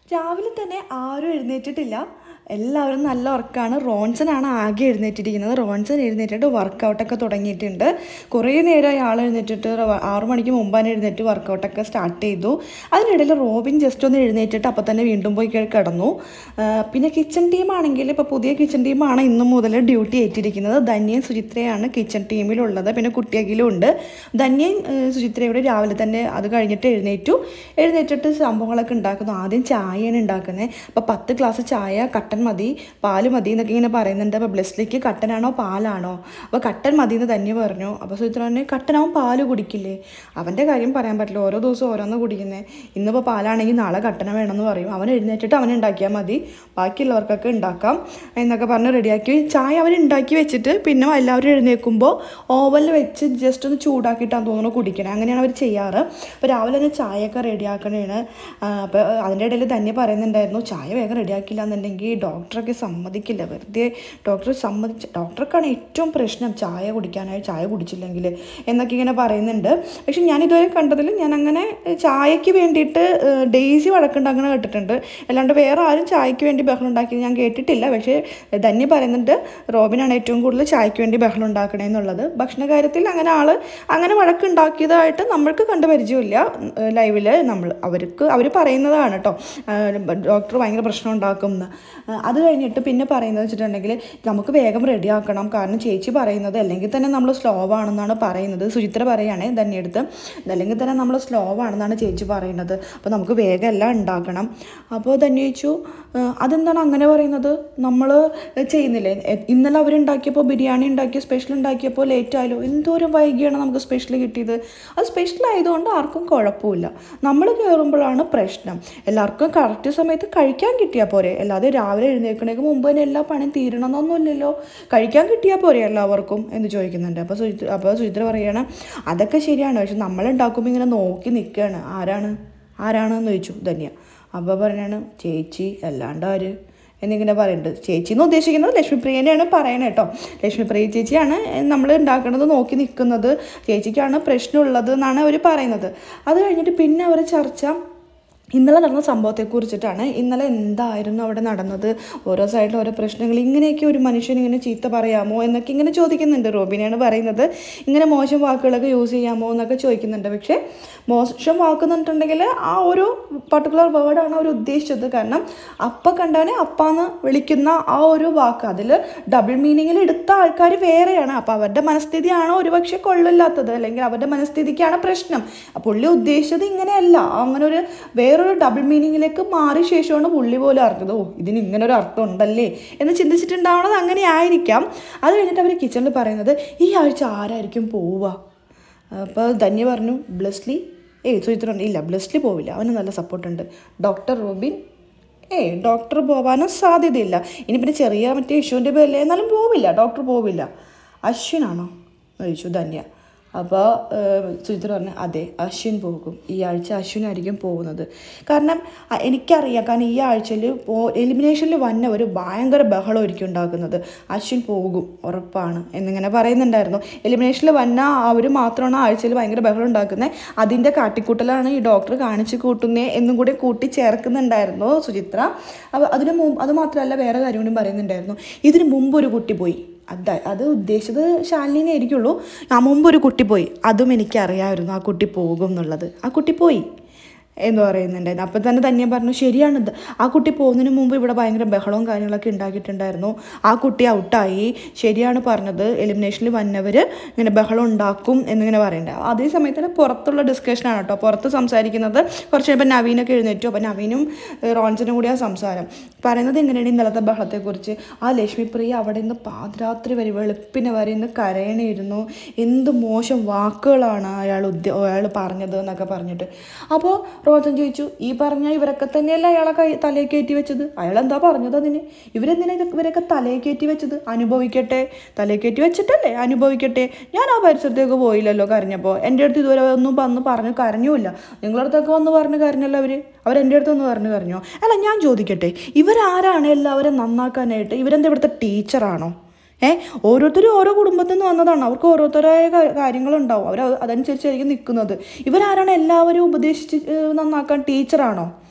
രാവിലെ തന്നെ ആരും എഴുന്നേറ്റിട്ടില്ല എല്ലാവരും നല്ല ഉറക്കമാണ് റോൺസനാണ് ആകെ എഴുന്നേറ്റിരിക്കുന്നത് റോൺസൺ എഴുന്നേറ്റിട്ട് വർക്കൗട്ടൊക്കെ തുടങ്ങിയിട്ടുണ്ട് കുറേ നേരമായി ആൾ എഴുന്നേറ്റിട്ട് റ- ആറു മണിക്ക് മുമ്പാണ് എഴുന്നേറ്റ് വർക്കൗട്ടൊക്കെ സ്റ്റാർട്ട് ചെയ്തു അതിനിടയിൽ റോബിൻ ജസ്റ്റ് ഒന്ന് എഴുന്നേറ്റിട്ട് അപ്പോൾ തന്നെ വീണ്ടും പോയി കി- കിടന്നു ആ, പിന്നെ കിച്ചൺ ടീമാണെങ്കിൽ ഇപ്പോൾ പുതിയ കിച്ചൺ ടീമാണ് ഇന്നു മുതൽ ഡ്യൂട്ടി ഏറ്റിരിക്കുന്നത് ധന്യയും സുചിത്രയാണ് കിച്ചൺ ടീമിലുള്ളത് പിന്നെ കുട്ടിയകിലും ഉണ്ട് ധന്യയും ഏഹ്, സുചിത്രയോട് രാവിലെ തന്നെ അത് കഴിഞ്ഞിട്ട് എഴുന്നേറ്റു എഴുന്നേറ്റിട്ട് സംഭവങ്ങളൊക്കെ ഉണ്ടാക്കുന്നു ആദ്യം ചായയാണ് ഉണ്ടാക്കുന്നത് അപ്പോൾ പത്ത് ഗ്ലാസ് ചായ കട്ടൻ മതി പാല് മതി എന്നൊക്കെ ഇങ്ങനെ പറയുന്നുണ്ട് അപ്പോൾ ബ്ലെസ്ലിക്ക് കട്ടനാണോ പാലാണോ അപ്പോൾ കട്ടൻ മതി എന്ന് തന്നെ പറഞ്ഞു അപ്പോൾ സുചിത്ര പറഞ്ഞു കട്ടനാവും പാല് കുടിക്കില്ലേ അവൻ്റെ കാര്യം പറയാൻ പറ്റില്ല ഓരോ ദിവസം ഓരോന്ന് കുടിക്കുന്നത് ഇന്നിപ്പോൾ പാലാണെങ്കിൽ നാളെ കട്ടന വേണമെന്ന് പറയും അവൻ എഴുന്നേറ്റിട്ട് അവൻ ഉണ്ടാക്കിയാൽ മതി ബാക്കിയുള്ളവർക്കൊക്കെ ഉണ്ടാക്കാം എന്നൊക്കെ പറഞ്ഞ് റെഡിയാക്കി ചായ അവർ ഉണ്ടാക്കി വെച്ചിട്ട് പിന്നെ എല്ലാവരും എഴുന്നേൽക്കുമ്പോൾ ഓവനിൽ വെച്ച് ജസ്റ്റ് ഒന്ന് ചൂടാക്കിയിട്ടാണ് തോന്നുന്നു കുടിക്കണേ അങ്ങനെയാണ് അവർ ചെയ്യാറ് അപ്പോൾ രാവിലെ തന്നെ ചായയൊക്കെ റെഡിയാക്കണേണ് അപ്പോൾ അതിൻ്റെ ഇടയിൽ തന്നെ പറയുന്നുണ്ടായിരുന്നു ചായ വേഗം റെഡിയാക്കില്ല എന്നുണ്ടെങ്കിൽ ഡോക്ടറൊക്കെ സമ്മതിക്കില്ല വെറുതെ ഡോക്ടർ സമ്മതിച്ച് ഡോക്ടർക്കാണ് ഏറ്റവും പ്രശ്നം ചായ കുടിക്കാനായി ചായ കുടിച്ചില്ലെങ്കിൽ എന്നൊക്കെ ഇങ്ങനെ പറയുന്നുണ്ട് പക്ഷെ ഞാൻ ഇതുവരെ കണ്ടതിൽ ഞാൻ അങ്ങനെ ചായക്ക് വേണ്ടിയിട്ട് ഏഹ്, ഡെയ്സി വഴക്കുണ്ടാക്കണ കേട്ടിട്ടുണ്ട് അല്ലാണ്ട് വേറെ ആരും ചായക്ക് വേണ്ടി ബഹളം ഉണ്ടാക്കിയത് ഞാൻ കേട്ടിട്ടില്ല പക്ഷേ ധന്യ പറയുന്നുണ്ട് റോബിനാണ് ഏറ്റവും കൂടുതൽ ചായക്ക് വേണ്ടി ബഹളം ഉണ്ടാക്കണേ എന്നുള്ളത് ഭക്ഷണ കാര്യത്തിൽ അങ്ങനെ ആൾ അങ്ങനെ വഴക്കുണ്ടാക്കിയതായിട്ട് നമ്മൾക്ക് കണ്ട പരിചയമില്ല ലൈവിൽ നമ്മൾ അവർക്ക് അവർ പറയുന്നതാണ് കേട്ടോ ഡോക്ടർ ഭയങ്കര പ്രശ്നം ഉണ്ടാക്കും എന്ന് ഏഹ്, അത് കഴിഞ്ഞിട്ട് പിന്നെ പറയുന്നത് വെച്ചിട്ടുണ്ടെങ്കിൽ നമുക്ക് വേഗം റെഡിയാക്കണം കാരണം ചേച്ചി പറയുന്നത് അല്ലെങ്കിൽ തന്നെ നമ്മൾ സ്ലോ ആണെന്നാണ് പറയുന്നത് സുചിത്ര പറയുകയാണെ തന്നെ എടുത്ത് അല്ലെങ്കിൽ തന്നെ നമ്മൾ സ്ലോ ആണെന്നാണ് ചേച്ചി പറയുന്നത് അപ്പോൾ നമുക്ക് വേഗം എല്ലാം ഉണ്ടാക്കണം അപ്പോൾ തന്നെ ചോദിച്ചു "ഏഹ്, അതെന്താണ് അങ്ങനെ പറയുന്നത് നമ്മൾ ചെയ്യുന്നില്ലേ എ- ഇന്നലെ അവരുണ്ടാക്കിയപ്പോൾ ബിരിയാണി ഉണ്ടാക്കിയ സ്പെഷ്യൽ ഉണ്ടാക്കിയപ്പോൾ ലേറ്റ് ആയാലോ എന്തോരം വൈകിയാണ് നമുക്ക് സ്പെഷ്യൽ കിട്ടിയത് അത് സ്പെഷ്യൽ ആയതുകൊണ്ട് ആർക്കും കുഴപ്പമില്ല നമ്മൾ കയറുമ്പോഴാണ് പ്രശ്നം എല്ലാവർക്കും കറക്റ്റ് സമയത്ത് കഴിക്കാൻ കിട്ടിയാൽ പോരെ അല്ലാതെ രാവിലെ എഴുന്നേൽക്കണേക്ക് മുമ്പ് തന്നെ എല്ലാ പണിയും തീരണമെന്നൊന്നുമില്ലല്ലോ കഴിക്കാൻ കിട്ടിയാൽ പോരെ എല്ലാവർക്കും എന്ന് ചോദിക്കുന്നുണ്ട് അപ്പോൾ സുചിത്ര അപ്പോൾ സുചിത്ര പറയുകയാണ് അതൊക്കെ ശരിയാണ് പക്ഷെ നമ്മൾ ഉണ്ടാക്കുമ്പോൾ ഇങ്ങനെ നോക്കി നിൽക്കുകയാണ് ആരാണ് ആരാണെന്ന് ചോദിച്ചു ധന്യ അപ്പോൾ പറയാണ് ചേച്ചി അല്ലാണ്ട് ആര് എന്നിങ്ങനെ പറയുന്നുണ്ട് ചേച്ചി എന്ന് ഉദ്ദേശിക്കുന്നത് ലക്ഷ്മിപ്രിയനെയാണ് പറയണത് കേട്ടോ ലക്ഷ്മിപ്രിയ ചേച്ചിയാണ് നമ്മൾ ഉണ്ടാക്കുന്നത് നോക്കി നിൽക്കുന്നത് ചേച്ചിക്കാണ് പ്രശ്നമുള്ളത് എന്നാണ് അവർ പറയുന്നത് അത് കഴിഞ്ഞിട്ട് പിന്നെ അവർ ചർച്ച ഇന്നലെ നടന്ന സംഭവത്തെക്കുറിച്ചിട്ടാണ് ഇന്നലെ എന്തായിരുന്നു അവിടെ നടന്നത് ഓരോ സൈഡിൽ ഓരോ പ്രശ്നങ്ങൾ ഇങ്ങനെയൊക്കെ ഒരു മനുഷ്യൻ ഇങ്ങനെ ചീത്ത പറയാമോ എന്നൊക്കെ ഇങ്ങനെ ചോദിക്കുന്നുണ്ട് റോബിനാണ് പറയുന്നത് ഇങ്ങനെ മോശം വാക്കുകളൊക്കെ യൂസ് ചെയ്യാമോ എന്നൊക്കെ ചോദിക്കുന്നുണ്ട് പക്ഷേ മോശം വാക്ക് എന്ന് പറഞ്ഞിട്ടുണ്ടെങ്കിൽ ആ ഒരു പർട്ടിക്കുലർ വേർഡാണ് അവർ ഉദ്ദേശിച്ചത് കാരണം അപ്പ കണ്ടവനെ അപ്പാന്ന് വിളിക്കുന്ന ആ ഒരു വാക്ക് അതിൽ ഡബിൾ മീനിങ്ങിൽ എടുത്ത ആൾക്കാർ വേറെയാണ് അപ്പോൾ അവരുടെ മനസ്ഥിതിയാണോ ഒരുപക്ഷെ കൊള്ളില്ലാത്തത് അല്ലെങ്കിൽ അവരുടെ മനസ്ഥിതിക്കാണ് പ്രശ്നം അപ്പോൾ പുള്ളി ഉദ്ദേശിച്ചത് ഇങ്ങനെയല്ല അങ്ങനെ ഒരു വേറൊരു ഡബിൾ മീനിങ്ങിലേക്ക് മാറിയ ശേഷമാണ് പുള്ളി പോലും അറിഞ്ഞത് ഓ ഇതിന് ഇങ്ങനെ ഒരു അർത്ഥം ഉണ്ടല്ലേ എന്ന് ചിന്തിച്ചിട്ടുണ്ടാവണത് അങ്ങനെ ആയിരിക്കാം അത് കഴിഞ്ഞിട്ട് അവർ കിച്ചണിൽ പറയുന്നത് ഈ ആഴ്ച ആരായിരിക്കും പോവുക അപ്പോൾ ധന്യ പറഞ്ഞു ബ്ലസ്ലി ഏയ് സുചിത്ര ഇല്ല ബ്ലസ്ലി പോവില്ല അവന് നല്ല സപ്പോർട്ടുണ്ട് ഡോക്ടർ റോബിൻ ഏയ് ഡോക്ടർ പോവാനും സാധ്യതയില്ല ഇനി പിന്നെ ചെറിയ മറ്റേ ഇഷ്യൂവിൻ്റെ പേരിൽ എന്നാലും പോവില്ല ഡോക്ടർ പോവില്ല അശ്വിനാണോ ചോദിച്ചു ധന്യ അപ്പോൾ സുചിത്ര പറഞ്ഞു അതെ അശ്വിൻ പോകും ഈ ആഴ്ച അശ്വിനായിരിക്കും പോകുന്നത് കാരണം അ- എനിക്കറിയാം കാരണം ഈ ആഴ്ചയിൽ എലിമിനേഷനിൽ വന്നവർ ഭയങ്കര ബഹളമായിരിക്കും ഉണ്ടാക്കുന്നത് അശ്വിൻ പോകും ഉറപ്പാണ് എന്നിങ്ങനെ പറയുന്നുണ്ടായിരുന്നു എലിമിനേഷനിൽ വന്ന അവർ മാത്രമാണ് ആഴ്ചയിൽ ഭയങ്കര ബഹളം ഉണ്ടാക്കുന്നത് അതിൻ്റെ കാട്ടിക്കൂട്ടലാണ് ഈ ഡോക്ടർ കാണിച്ചു കൂട്ടുന്നേ എന്നും കൂടി കൂട്ടി ചേർക്കുന്നുണ്ടായിരുന്നു സുചിത്ര അപ്പോൾ അതിന് മുമ്പ് അത് മാത്രമല്ല വേറെ കാര്യം കൂടി പറയുന്നുണ്ടായിരുന്നു ഇതിന് മുമ്പ് ഒരു കുട്ടി പോയി അത് അത് ഉദ്ദേശിച്ചത് ശാലിനെ ആയിരിക്കുള്ളൂ ആ മുമ്പ് ഒരു കുട്ടി പോയി അതും എനിക്കറിയാമായിരുന്നു ആ കുട്ടി പോകും എന്നുള്ളത് ആ കുട്ടി പോയി എന്ന് പറയുന്നുണ്ടായിരുന്നു അപ്പം തന്നെ തന്നെ പറഞ്ഞു ശരിയാണ് ഇത്. ആ കുട്ടി പോകുന്നതിന് മുമ്പ് ഇവിടെ ഭയങ്കര ബഹളവും കാര്യങ്ങളൊക്കെ ഉണ്ടാക്കിയിട്ടുണ്ടായിരുന്നു ആ കുട്ടി ഔട്ടായി ശരിയാണ് പറഞ്ഞത് എലിമിനേഷനിൽ വന്നവർ ഇങ്ങനെ ബഹളം ഉണ്ടാക്കും എന്നിങ്ങനെ പറയുന്നുണ്ട് അതേ സമയത്ത് തന്നെ പുറത്തുള്ള ഡിസ്കഷനാണ് കേട്ടോ പുറത്ത് സംസാരിക്കുന്നത് കുറച്ച് കഴിയുമ്പോൾ നവീനൊക്കെ എഴുന്നേറ്റു അപ്പോൾ നവീനും ഏഹ്, റോൺസനും കൂടി ആ സംസാരം പറയുന്നത് എങ്ങനെയാണ് ഇന്നലത്തെ ബഹളത്തെക്കുറിച്ച് ആ ലക്ഷ്മിപ്രിയ അവിടെ നിന്ന് പാതിരാത്രി വരെ വെളുപ്പിനെ വരെ ഇന്ന് കരയണിയിരുന്നു എന്ത് മോശം വാക്കുകളാണ് അയാൾ ഉദ്യ അയാൾ പറഞ്ഞത് എന്നൊക്കെ പറഞ്ഞിട്ട് അപ്പോൾ റോജൻ ചോദിച്ചു ഈ പറഞ്ഞ ഇവരൊക്കെ തന്നെയല്ല അയാളെ കൈ തലയിൽ കയറ്റി വെച്ചത് അയാൾ എന്താ പറഞ്ഞത് അതിന് ഇവരെന്തിനാ ഇത് ഇവരൊക്കെ തലയിൽ കയറ്റി വെച്ചത് അനുഭവിക്കട്ടെ തലയിൽ കയറ്റി വെച്ചിട്ടല്ലേ അനുഭവിക്കട്ടെ ഞാൻ ആ പരിസരത്തേക്ക് പോയില്ലല്ലോ കരഞ്ഞപ്പോൾ എൻ്റെ അടുത്ത് ഇതുവരെ ഒന്നും വന്ന് പറഞ്ഞ് കരഞ്ഞുമില്ല നിങ്ങളുടെ അടുത്തൊക്കെ വന്ന് പറഞ്ഞ് കരഞ്ഞല്ലോ അവർ അവരെൻ്റെ അടുത്ത് ഒന്ന് പറഞ്ഞ് കരഞ്ഞോ അല്ല ഞാൻ ചോദിക്കട്ടെ ഇവരാരാണ് എല്ലാവരും നന്നാക്കാനായിട്ട് ഇവരെന്താ ഇവിടുത്തെ ടീച്ചറാണോ ഏ ഓരോരുത്തരും ഓരോ കുടുംബത്തിൽ നിന്ന് വന്നതാണ് അവർക്ക് ഓരോരുത്തരായ കാ- കാര്യങ്ങളുണ്ടാവും അവർ അതനുസരിച്ചായിരിക്കും നിൽക്കുന്നത് ഇവരാരാണ് എല്ലാവരും ഉപദേശിച്ച് ഏഹ്, നന്നാക്കാൻ ടീച്ചറാണോ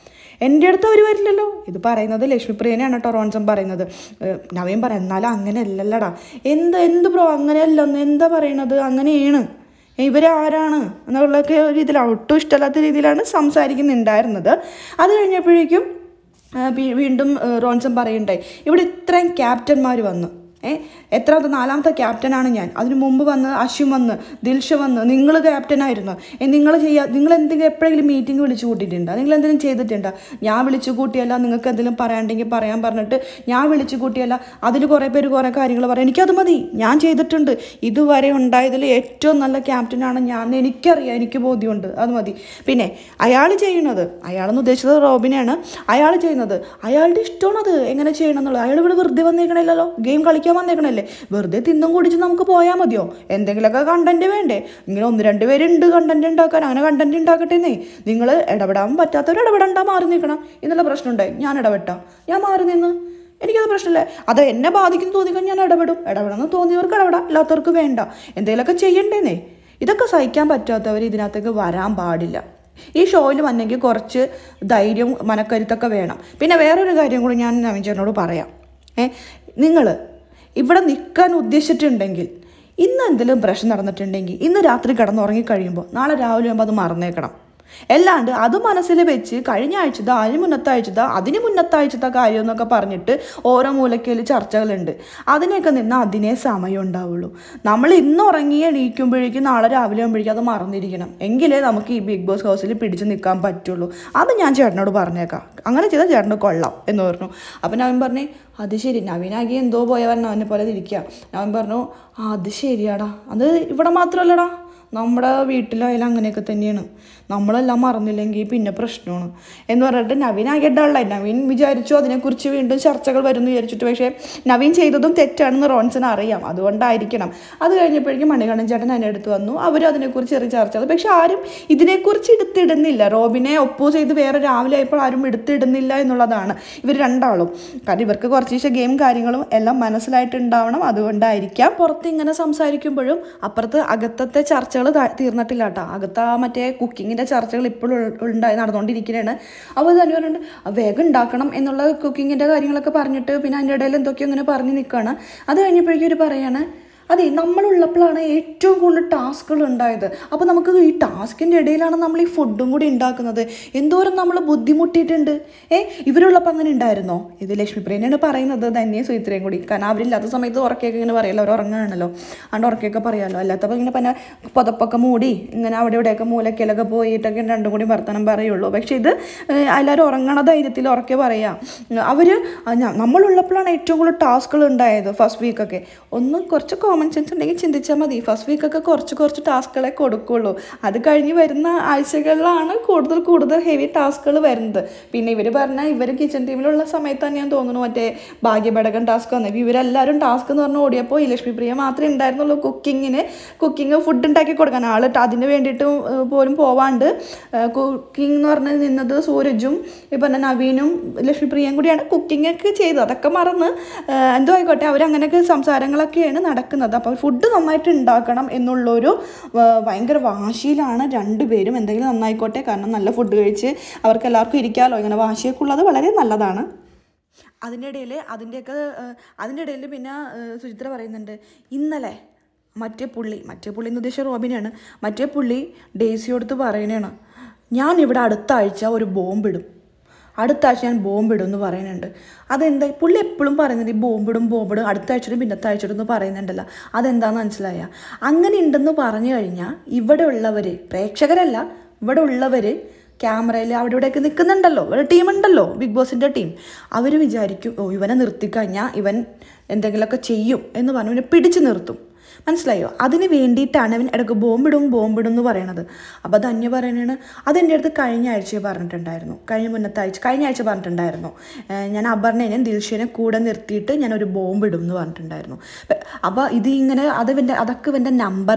എൻ്റെ അടുത്ത് അവർ വരില്ലല്ലോ ഇത് പറയുന്നത് ലക്ഷ്മിപ്രിയനെയാണ് കേട്ടോ റോൺസൺ പറയുന്നത് ഏഹ് നവീൻ പറയാം എന്നാലും അങ്ങനെ അല്ലല്ലടാ എന്ത് എന്ത് ബ്രോ അങ്ങനെയല്ലെന്ന് എന്താ പറയണത് അങ്ങനെയാണ് ഇവരാരാണ് എന്നുള്ളതൊക്കെ ഒരു ഇതിൽ ഒട്ടും ഇഷ്ടമല്ലാത്ത രീതിയിലാണ് സംസാരിക്കുന്നുണ്ടായിരുന്നത് അത് കഴിഞ്ഞപ്പോഴേക്കും ആ, വീ- വീണ്ടും ആ, റോൺസൺ പറയുണ്ടായി ഇവിടെ ഇത്രയും ക്യാപ്റ്റന്മാർ വന്നു ഏ എത്രാമത്തെ നാലാമത്തെ ക്യാപ്റ്റനാണ് ഞാൻ അതിനു മുമ്പ് വന്ന് അശ്വിൻ വന്ന് ദിൽഷ വന്ന് നിങ്ങൾ ക്യാപ്റ്റനായിരുന്നു ഏ നിങ്ങൾ ചെയ്യാ നിങ്ങൾ എന്തെങ്കിലും എപ്പോഴെങ്കിലും മീറ്റിംഗ് വിളിച്ചു കൂട്ടിയിട്ടുണ്ടോ നിങ്ങൾ എന്തെങ്കിലും ചെയ്തിട്ടുണ്ടോ ഞാൻ വിളിച്ചു കൂട്ടിയല്ല നിങ്ങൾക്ക് എന്തെങ്കിലും പറയാണ്ടെങ്കിൽ പറയാൻ പറഞ്ഞിട്ട് ഞാൻ വിളിച്ചു കൂട്ടിയല്ല അതിൽ കുറേ പേര് കുറേ കാര്യങ്ങൾ പറയാം എനിക്കത് മതി ഞാൻ ചെയ്തിട്ടുണ്ട് ഇതുവരെ ഉണ്ടായതിൽ ഏറ്റവും നല്ല ക്യാപ്റ്റനാണ് ഞാൻ എന്ന് എനിക്കറിയാം എനിക്ക് ബോധ്യമുണ്ട് അത് മതി പിന്നെ അയാൾ ചെയ്യുന്നത് അയാളെന്ന് ഉദ്ദേശിച്ചത് റോബിനെയാണ് അയാൾ ചെയ്യുന്നത് അയാളുടെ ഇഷ്ടമാണത് എങ്ങനെ ചെയ്യണം എന്നുള്ളത് അയാൾ ഇവിടെ വെറുതെ വന്നേക്കണില്ലല്ലോ ഗെയിം കളിക്കാൻ വന്നേക്കണല്ലേ വെറുതെ തിന്നും കുടിച്ച് നമുക്ക് പോയാൽ മതിയോ എന്തെങ്കിലുമൊക്കെ കണ്ടന്റ് വേണ്ടേ ഇങ്ങനെ ഒന്ന് രണ്ട് പേരുണ്ട് കണ്ടന്റ് ഉണ്ടാക്കാൻ അങ്ങനെ കണ്ടന്റ് ഉണ്ടാക്കട്ടെന്നേ നിങ്ങൾ ഇടപെടാൻ പറ്റാത്തവർ ഇടപെടണ്ട മാറി നിൽക്കണം എന്നുള്ള പ്രശ്നമുണ്ടായി ഞാൻ ഇടപെട്ടാ ഞാൻ മാറി നിന്ന് എനിക്കത് പ്രശ്നമില്ല അത് എന്നെ ബാധിക്കുന്നു തോന്നിക്കാൻ ഞാൻ ഇടപെടും ഇടപെടണമെന്ന് തോന്നിയവർക്ക് ഇടപെടാം അല്ലാത്തവർക്ക് വേണ്ട എന്തെങ്കിലുമൊക്കെ ചെയ്യണ്ടേന്നേ ഇതൊക്കെ സഹിക്കാൻ പറ്റാത്തവർ ഇതിനകത്തേക്ക് വരാൻ പാടില്ല ഈ ഷോയിൽ വന്നെങ്കിൽ കുറച്ച് ധൈര്യവും മനക്കരുത്തൊക്കെ വേണം പിന്നെ വേറൊരു കാര്യം കൂടി ഞാൻ നവീൻ ചേട്ടനോട് പറയാം ഏ നിങ്ങൾ ഇവിടെ നിൽക്കാൻ ഉദ്ദേശിച്ചിട്ടുണ്ടെങ്കിൽ ഇന്ന് എന്തെങ്കിലും പ്രശ്നം നടന്നിട്ടുണ്ടെങ്കിൽ ഇന്ന് രാത്രി കിടന്നുറങ്ങി കഴിയുമ്പോൾ നാളെ രാവിലെ ആകുമ്പോൾ അത് മറന്നേക്കണം അല്ലാണ്ട് അത് മനസ്സിൽ വെച്ച് കഴിഞ്ഞ ആഴ്ചത്തെ അതിന് മുന്നത്തെ ആഴ്ചത്തെ അതിന് മുന്നത്തെ ആഴ്ചത്തെ കാര്യം എന്നൊക്കെ പറഞ്ഞിട്ട് ഓരോ മൂലക്കയിൽ ചർച്ചകളുണ്ട് അതിനെയൊക്കെ നിന്ന് അതിനേ സമയം ഉണ്ടാവുള്ളൂ നമ്മൾ ഇന്ന് ഉറങ്ങി എണീക്കുമ്പോഴേക്കും നാളെ രാവിലെ ആകുമ്പോഴേക്കും അത് മറന്നിരിക്കണം എങ്കിലേ നമുക്ക് ഈ ബിഗ് ബോസ് ഹൗസിൽ പിടിച്ച് നിൽക്കാൻ പറ്റുള്ളൂ അത് ഞാൻ ചേട്ടനോട് പറഞ്ഞേക്കാം അങ്ങനെ ചെയ്താൽ ചേട്ടന് കൊള്ളാം എന്ന് പറഞ്ഞു അപ്പം നവൻ പറഞ്ഞേ അത് ശരി നവീനാകി എന്തോ പോയവൻ അവനെ പോലെ ഇരിക്കുക നവൻ പറഞ്ഞു "ആ, അത് ശരിയാടാ അത് ഇവിടെ മാത്രമല്ലടാ നമ്മുടെ വീട്ടിലായാലും അങ്ങനെയൊക്കെ തന്നെയാണ് നമ്മളെല്ലാം മറന്നില്ലെങ്കിൽ പിന്നെ പ്രശ്നമാണ് എന്ന് പറഞ്ഞിട്ട് നവീൻ ആകെ ഡള്ളായി നവീൻ വിചാരിച്ചു അതിനെക്കുറിച്ച് വീണ്ടും ചർച്ചകൾ വരുമെന്ന് വിചാരിച്ചിട്ട് പക്ഷേ നവീൻ ചെയ്തതും തെറ്റാണെന്ന് റോൺസിന് അറിയാം അതുകൊണ്ടായിരിക്കണം അത് കഴിഞ്ഞപ്പോഴേക്കും മണികണ്ഠൻ ചേട്ടൻ എൻ്റെ അടുത്ത് വന്നു അവരും അതിനെക്കുറിച്ച് ചെറിയ ചർച്ചകൾ പക്ഷെ ആരും ഇതിനെക്കുറിച്ച് എടുത്തിടുന്നില്ല റോബിനെ ഒപ്പോസ് ചെയ്ത് വേറെ രാവിലെ ആയപ്പോൾ ആരും എടുത്തിടുന്നില്ല എന്നുള്ളതാണ് ഇവർ രണ്ടാളും കാരണം ഇവർക്ക് കുറച്ച് ദിവസം ഗെയിം കാര്യങ്ങളും എല്ലാം മനസ്സിലായിട്ടുണ്ടാവണം അതുകൊണ്ടായിരിക്കാം പുറത്ത് ഇങ്ങനെ സംസാരിക്കുമ്പോഴും അപ്പുറത്ത് അകത്തത്തെ ചർച്ചകൾ തീർന്നിട്ടില്ല കേട്ടോ അകത്ത് ആ മറ്റേ കുക്കിങ്ങിൻ്റെ ചർച്ചകൾ ഇപ്പോഴും ഉണ്ടായി നടന്നുകൊണ്ടിരിക്കുകയാണ് അപ്പോൾ തന്നെ പറഞ്ഞിട്ട് "ആ, വേഗം ഉണ്ടാക്കണം എന്നുള്ള കുക്കിങ്ങിൻ്റെ കാര്യങ്ങളൊക്കെ പറഞ്ഞിട്ട് പിന്നെ അതിൻ്റെ ഇടയിൽ എന്തൊക്കെയോ ഇങ്ങനെ പറഞ്ഞു നിൽക്കുകയാണ് അത് കഴിഞ്ഞപ്പോഴേക്കും ഒരു പറയാണ് അതെ നമ്മളുള്ളപ്പോഴാണ് ഏറ്റവും കൂടുതൽ ടാസ്കുകൾ ഉണ്ടായത് അപ്പോൾ നമുക്ക് ഈ ടാസ്കിൻ്റെ ഇടയിലാണ് നമ്മൾ ഈ ഫുഡും കൂടി ഉണ്ടാക്കുന്നത് എന്തോരം നമ്മൾ ബുദ്ധിമുട്ടിയിട്ടുണ്ട് ഏ ഇവരുള്ളപ്പോൾ അങ്ങനെ ഉണ്ടായിരുന്നോ ഇത് ലക്ഷ്മിപ്രിയനാണ് പറയുന്നത് ധന്യ സുയിത്രയും കൂടി കാരണം അവരില്ലാത്ത സമയത്ത് ഉറക്കൊക്കെ ഇങ്ങനെ പറയല്ലോ അവർ ഉറങ്ങാണല്ലോ അതുകൊണ്ട് ഉറക്കൊക്കെ പറയാമല്ലോ അല്ലാത്തപ്പോൾ ഇങ്ങനെ പിന്നെ പുതപ്പൊക്കെ മൂടി ഇങ്ങനെ അവിടെ ഇവിടെയൊക്കെ മൂലക്കലൊക്കെ പോയിട്ടൊക്കെ രണ്ടും കൂടി വർത്തനം പറയുള്ളൂ പക്ഷേ ഇത് ഏഹ്, എല്ലാവരും ഉറങ്ങണ ധൈര്യത്തിൽ ഉറക്കെ പറയാം അവർ നമ്മളുള്ളപ്പോഴാണ് ഏറ്റവും കൂടുതൽ ടാസ്കുകൾ ഉണ്ടായത് ഫസ്റ്റ് വീക്കൊക്കെ ഒന്ന് കുറച്ച് കോമൺ സെൻസ് ഉണ്ടെങ്കിൽ ചിന്തിച്ചാൽ മതി ഫസ്റ്റ് വീക്കൊക്കെ കുറച്ച് കുറച്ച് ടാസ്കുകളെ കൊടുക്കുള്ളൂ അത് കഴിഞ്ഞ് വരുന്ന ആഴ്ചകളിലാണ് കൂടുതൽ കൂടുതൽ ഹെവി ടാസ്കുകൾ വരുന്നത് പിന്നെ ഇവർ പറഞ്ഞാൽ ഇവർ കിച്ചൺ ടീമിലുള്ള സമയത്ത് തന്നെയാണ് തോന്നുന്നു മറ്റേ ഭാഗ്യപടകൻ ടാസ്ക് വന്നത് ഇവരെല്ലാവരും ടാസ്ക് എന്ന് പറഞ്ഞ് ഓടിയപ്പോൾ ഈ ലക്ഷ്മി പ്രിയ മാത്രമേ ഉണ്ടായിരുന്നുള്ളൂ കുക്കിങ്ങിന് കുക്കിംഗ് ഫുഡ് ഉണ്ടാക്കി കൊടുക്കാൻ ആൾ അതിന് വേണ്ടിയിട്ട് ഏഹ്, പോലും പോവാണ്ട് കുക്കിംഗ് എന്ന് പറഞ്ഞ് നിന്നത് സൂരജും ഈ പറഞ്ഞ നവീനും ലക്ഷ്മിപ്രിയയും കൂടിയാണ് കുക്കിംഗ് ഒക്കെ ചെയ്തത് അതൊക്കെ മറന്ന് ഏഹ്, എന്തോ ആയിക്കോട്ടെ അവരങ്ങനെയൊക്കെ സംസാരങ്ങളൊക്കെയാണ് നടക്കുന്നത് അപ്പോൾ ഫുഡ് നന്നായിട്ട് ഉണ്ടാക്കണം എന്നുള്ളൊരു ഏഹ്, ഭയങ്കര വാശിയിലാണ് രണ്ടുപേരും എന്തെങ്കിലും നന്നായിക്കോട്ടെ കാരണം നല്ല ഫുഡ് കഴിച്ച് അവർക്ക് എല്ലാവർക്കും ഇരിക്കാമല്ലോ ഇങ്ങനെ വാശിയൊക്കെ ഉള്ളത് വളരെ നല്ലതാണ് അതിൻ്റെ ഇടയിൽ അതിൻ്റെയൊക്കെ ഏഹ്, അതിൻ്റെ ഇടയിൽ പിന്നെ ഏഹ്, സുചിത്ര പറയുന്നുണ്ട് ഇന്നലെ മറ്റേ പുള്ളി മറ്റേ പുള്ളി എന്ന് ഉദ്ദേശിച്ച റോബിനാണ് മറ്റേ പുള്ളി ഡേസിയോടുത്ത് പറയണതാണ് ഞാൻ ഇവിടെ അടുത്ത ആഴ്ച ഒരു ബോംബിടും അടുത്ത ആഴ്ച ഞാൻ ബോംബിടും എന്ന് പറയുന്നുണ്ട് അതെന്താ പുള്ളി എപ്പോഴും പറയുന്നത് ഈ ബോംബിടും ബോംബിടും അടുത്ത ആഴ്ചയിടും പിന്നത്തെ ആഴ്ചയിടും എന്ന് പറയുന്നുണ്ടല്ലോ അതെന്താണെന്ന് മനസ്സിലായ അങ്ങനെ ഉണ്ടെന്ന് പറഞ്ഞു കഴിഞ്ഞാൽ ഇവിടെ ഉള്ളവർ പ്രേക്ഷകരല്ല ഇവിടെ ഉള്ളവർ ക്യാമറയിൽ അവിടെ ഇവിടെയൊക്കെ നിൽക്കുന്നുണ്ടല്ലോ ഒരു ടീമുണ്ടല്ലോ ബിഗ് ബോസിൻ്റെ ടീം അവർ വിചാരിക്കും ഓ ഇവനെ നിർത്തിക്കഴിഞ്ഞാൽ ഇവൻ എന്തെങ്കിലുമൊക്കെ ചെയ്യും എന്ന് പറഞ്ഞു ഇവനെ പിടിച്ചു നിർത്തും മനസ്സിലായോ അതിന് വേണ്ടിയിട്ടാണ് അവൻ ഇടയ്ക്ക് ബോംബിടും ബോംബിടും എന്ന് പറയണത് അപ്പോൾ ധന്യ പറയണതാണ് അതെൻ്റെ അടുത്ത് കഴിഞ്ഞ ആഴ്ച പറഞ്ഞിട്ടുണ്ടായിരുന്നു കഴിഞ്ഞ മുന്നത്തെ ആഴ്ച കഴിഞ്ഞ ആഴ്ച പറഞ്ഞിട്ടുണ്ടായിരുന്നു ഏഹ് ഞാൻ അപർണേനെയും ദിൽഷേനെ കൂടെ നിർത്തിയിട്ട് ഞാനൊരു ബോംബിടും എന്ന് പറഞ്ഞിട്ടുണ്ടായിരുന്നു അപ്പോൾ ഇത് ഇങ്ങനെ അത് ഇവൻ്റെ അതൊക്കെ ഇവൻ്റെ നമ്പറാണ്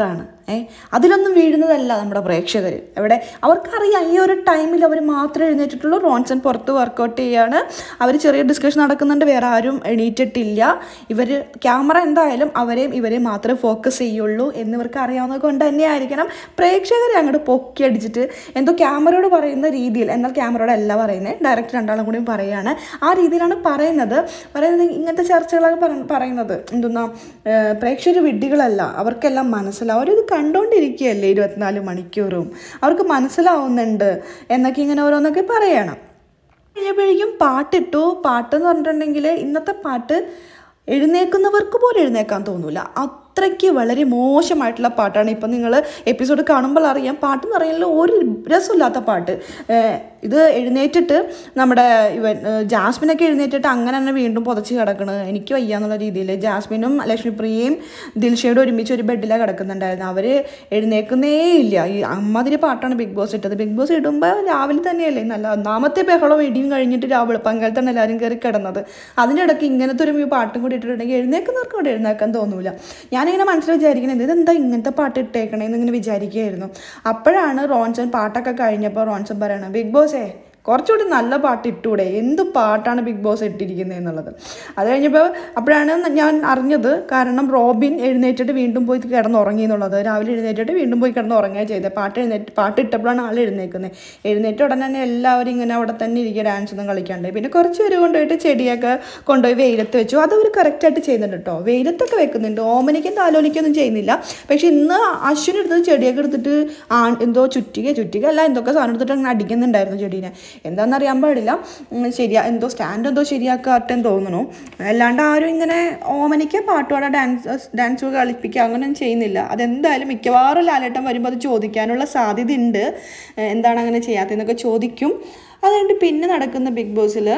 ഏ അതിലൊന്നും വീഴുന്നതല്ല നമ്മുടെ പ്രേക്ഷകർ എവിടെ അവർക്കറിയാം ഈ ഒരു ടൈമിൽ അവർ മാത്രമേ എഴുന്നേറ്റിട്ടുള്ളൂ റോൺസൺ പുറത്ത് വർക്കൗട്ട് ചെയ്യാണ് അവർ ചെറിയ ഡിസ്കഷൻ നടക്കുന്നുണ്ട് വേറെ ആരും എണീറ്റിട്ടില്ല ഇവർ ക്യാമറ എന്തായാലും അവരെയും ഇവരെയും മാത്രമേ ഫോക്കസ് ചെയ്യുള്ളൂ എന്നിവർക്ക് അറിയാവുന്നത് കൊണ്ട് തന്നെയായിരിക്കണം പ്രേക്ഷകരെ അങ്ങോട്ട് പൊക്കി അടിച്ചിട്ട് എന്തോ ക്യാമറയോട് പറയുന്ന രീതിയിൽ എന്നാൽ ക്യാമറയോട് അല്ല പറയുന്നത് ഡയറക്റ്റ് രണ്ടാളും കൂടി പറയുകയാണ് ആ രീതിയിലാണ് പറയുന്നത് പറയുന്നത് ഇങ്ങനത്തെ ചർച്ചകളൊക്കെ പറ- പറയുന്നത് എന്തെന്നാ പ്രേക്ഷകർ വിഡ്ഢികളല്ല അവർക്കെല്ലാം മനസ്സിലാവും അവരിത് കണ്ടുകൊണ്ടിരിക്കുകയല്ലേ ഇരുപത്തിനാല് മണിക്കൂറും അവർക്ക് മനസ്സിലാവുന്നുണ്ട് എന്നൊക്കെ ഇങ്ങനെ ഓരോന്നൊക്കെ പറയണം കഴിഞ്ഞപ്പോഴേക്കും പാട്ടിട്ടു പാട്ടെന്ന് പറഞ്ഞിട്ടുണ്ടെങ്കിൽ ഇന്നത്തെ പാട്ട് എഴുന്നേൽക്കുന്നവർക്ക് പോലും എഴുന്നേക്കാൻ തോന്നൂല അത്രയ്ക്ക് വളരെ മോശമായിട്ടുള്ള പാട്ടാണ് ഇപ്പം നിങ്ങൾ എപ്പിസോഡ് കാണുമ്പോൾ അറിയാം പാട്ട് എന്ന് പറയുന്നത് ഒരു രസമില്ലാത്ത പാട്ട് ഏഹ് ഇത് എഴുന്നേറ്റിട്ട് നമ്മുടെ ഇവൻ ഏഹ് ജാസ്മിനൊക്കെ എഴുന്നേറ്റിട്ട് അങ്ങനെ തന്നെ വീണ്ടും പുതച്ച് കിടക്കണ് എനിക്ക് വയ്യാന്നുള്ള രീതിയിൽ ജാസ്മിനും ലക്ഷ്മിപ്രിയയും ദിൽഷയുടെ ഒരുമിച്ച് ഒരു ബെഡിലാണ് കിടക്കുന്നുണ്ടായിരുന്നു അവർ എഴുന്നേക്കുന്നേ ഇല്ല ഈ അമ്മാതിരി പാട്ടാണ് ബിഗ് ബോസ് ഇട്ടത് ബിഗ് ബോസ് ഇടുമ്പോൾ രാവിലെ തന്നെയല്ലേ നല്ല ഒന്നാമത്തെ ബഹളം ഇടിയും കഴിഞ്ഞിട്ട് രാവിലെ പങ്കാളത്താണ് എല്ലാവരും കയറി കിടന്നത് അതിനിടയ്ക്ക് ഇങ്ങനത്തെ ഒരു പാട്ടും കൂടി ഇട്ടിട്ടുണ്ടെങ്കിൽ എഴുന്നേക്കുന്നവർക്ക് കൂടെ എഴുന്നേക്കാൻ തോന്നൂല ഞാനിങ്ങനെ മനസ്സിൽ വിചാരിക്കുന്നത് ഇതെന്താ ഇങ്ങനത്തെ പാട്ട് ഇട്ടേക്കണേന്ന് ഇങ്ങനെ വിചാരിക്കുകയായിരുന്നു അപ്പോഴാണ് റോൺസൺ പാട്ടൊക്കെ കഴിഞ്ഞപ്പോൾ റോൺസൺ പറയണത് ബിഗ് ബോസേ കുറച്ചുകൂടി നല്ല പാട്ട് ഇട്ടൂടെ എന്ത് പാട്ടാണ് ബിഗ് ബോസ് ഇട്ടിരിക്കുന്നത് എന്നുള്ളത് അത് കഴിഞ്ഞപ്പോൾ അപ്പോഴാണ് ഞാൻ അറിഞ്ഞത് കാരണം റോബിൻ എഴുന്നേറ്റിട്ട് വീണ്ടും പോയി കിടന്നുറങ്ങി എന്നുള്ളത് രാവിലെ എഴുന്നേറ്റിട്ട് വീണ്ടും പോയി കിടന്നുറങ്ങുക ചെയ്തത് പാട്ട് എഴുന്നേറ്റ് പാട്ട് ഇട്ടപ്പോഴാണ് ആൾ എഴുന്നേക്കുന്നത് എഴുന്നേറ്റ ഉടനെ തന്നെ എല്ലാവരും ഇങ്ങനെ അവിടെ തന്നെ ഇരിക്കുക ഡാൻസ് ഒന്നും കളിക്കാണ്ട് പിന്നെ കുറച്ച് പേര് കൊണ്ടുപോയിട്ട് ചെടിയൊക്കെ കൊണ്ടുപോയി വെയിലത്ത് വെച്ചു അത് അവർ കറക്റ്റായിട്ട് ചെയ്യുന്നുണ്ട് കേട്ടോ വെയിലത്തൊക്കെ വെക്കുന്നുണ്ട് ഓമനിക്കും താലോലിക്കൊന്നും ചെയ്യുന്നില്ല പക്ഷെ ഇന്ന് അശ്വിൻ എടുത്തത് ചെടിയൊക്കെ എടുത്തിട്ട് ആ എന്തോ ചുറ്റിക ചുറ്റിക അല്ല എന്തൊക്കെ സാധനം എടുത്തിട്ട് അങ്ങനെ അടിക്കുന്നുണ്ടായിരുന്നു ചെടീനെ എന്താണെന്ന് അറിയാൻ പാടില്ല ഉം, ശരിയാ എന്തോ സ്റ്റാൻഡ് എന്തോ ശരിയാക്കാട്ടെന്ന് തോന്നുന്നു അല്ലാണ്ട് ആരും ഇങ്ങനെ ഓമനിക്ക് പാട്ടുപാടാ ഡാൻസ് ഡാൻസ് കളിപ്പിക്കുക അങ്ങനെയൊന്നും ചെയ്യുന്നില്ല അതെന്തായാലും മിക്കവാറും ലാലേട്ടൻ വരുമ്പോൾ അത് ചോദിക്കാനുള്ള സാധ്യതയുണ്ട് ഏഹ് എന്താണ് അങ്ങനെ ചെയ്യാത്തതെന്നൊക്കെ ചോദിക്കും അതുകൊണ്ട് പിന്നെ നടക്കുന്ന ബിഗ് ബോസിൽ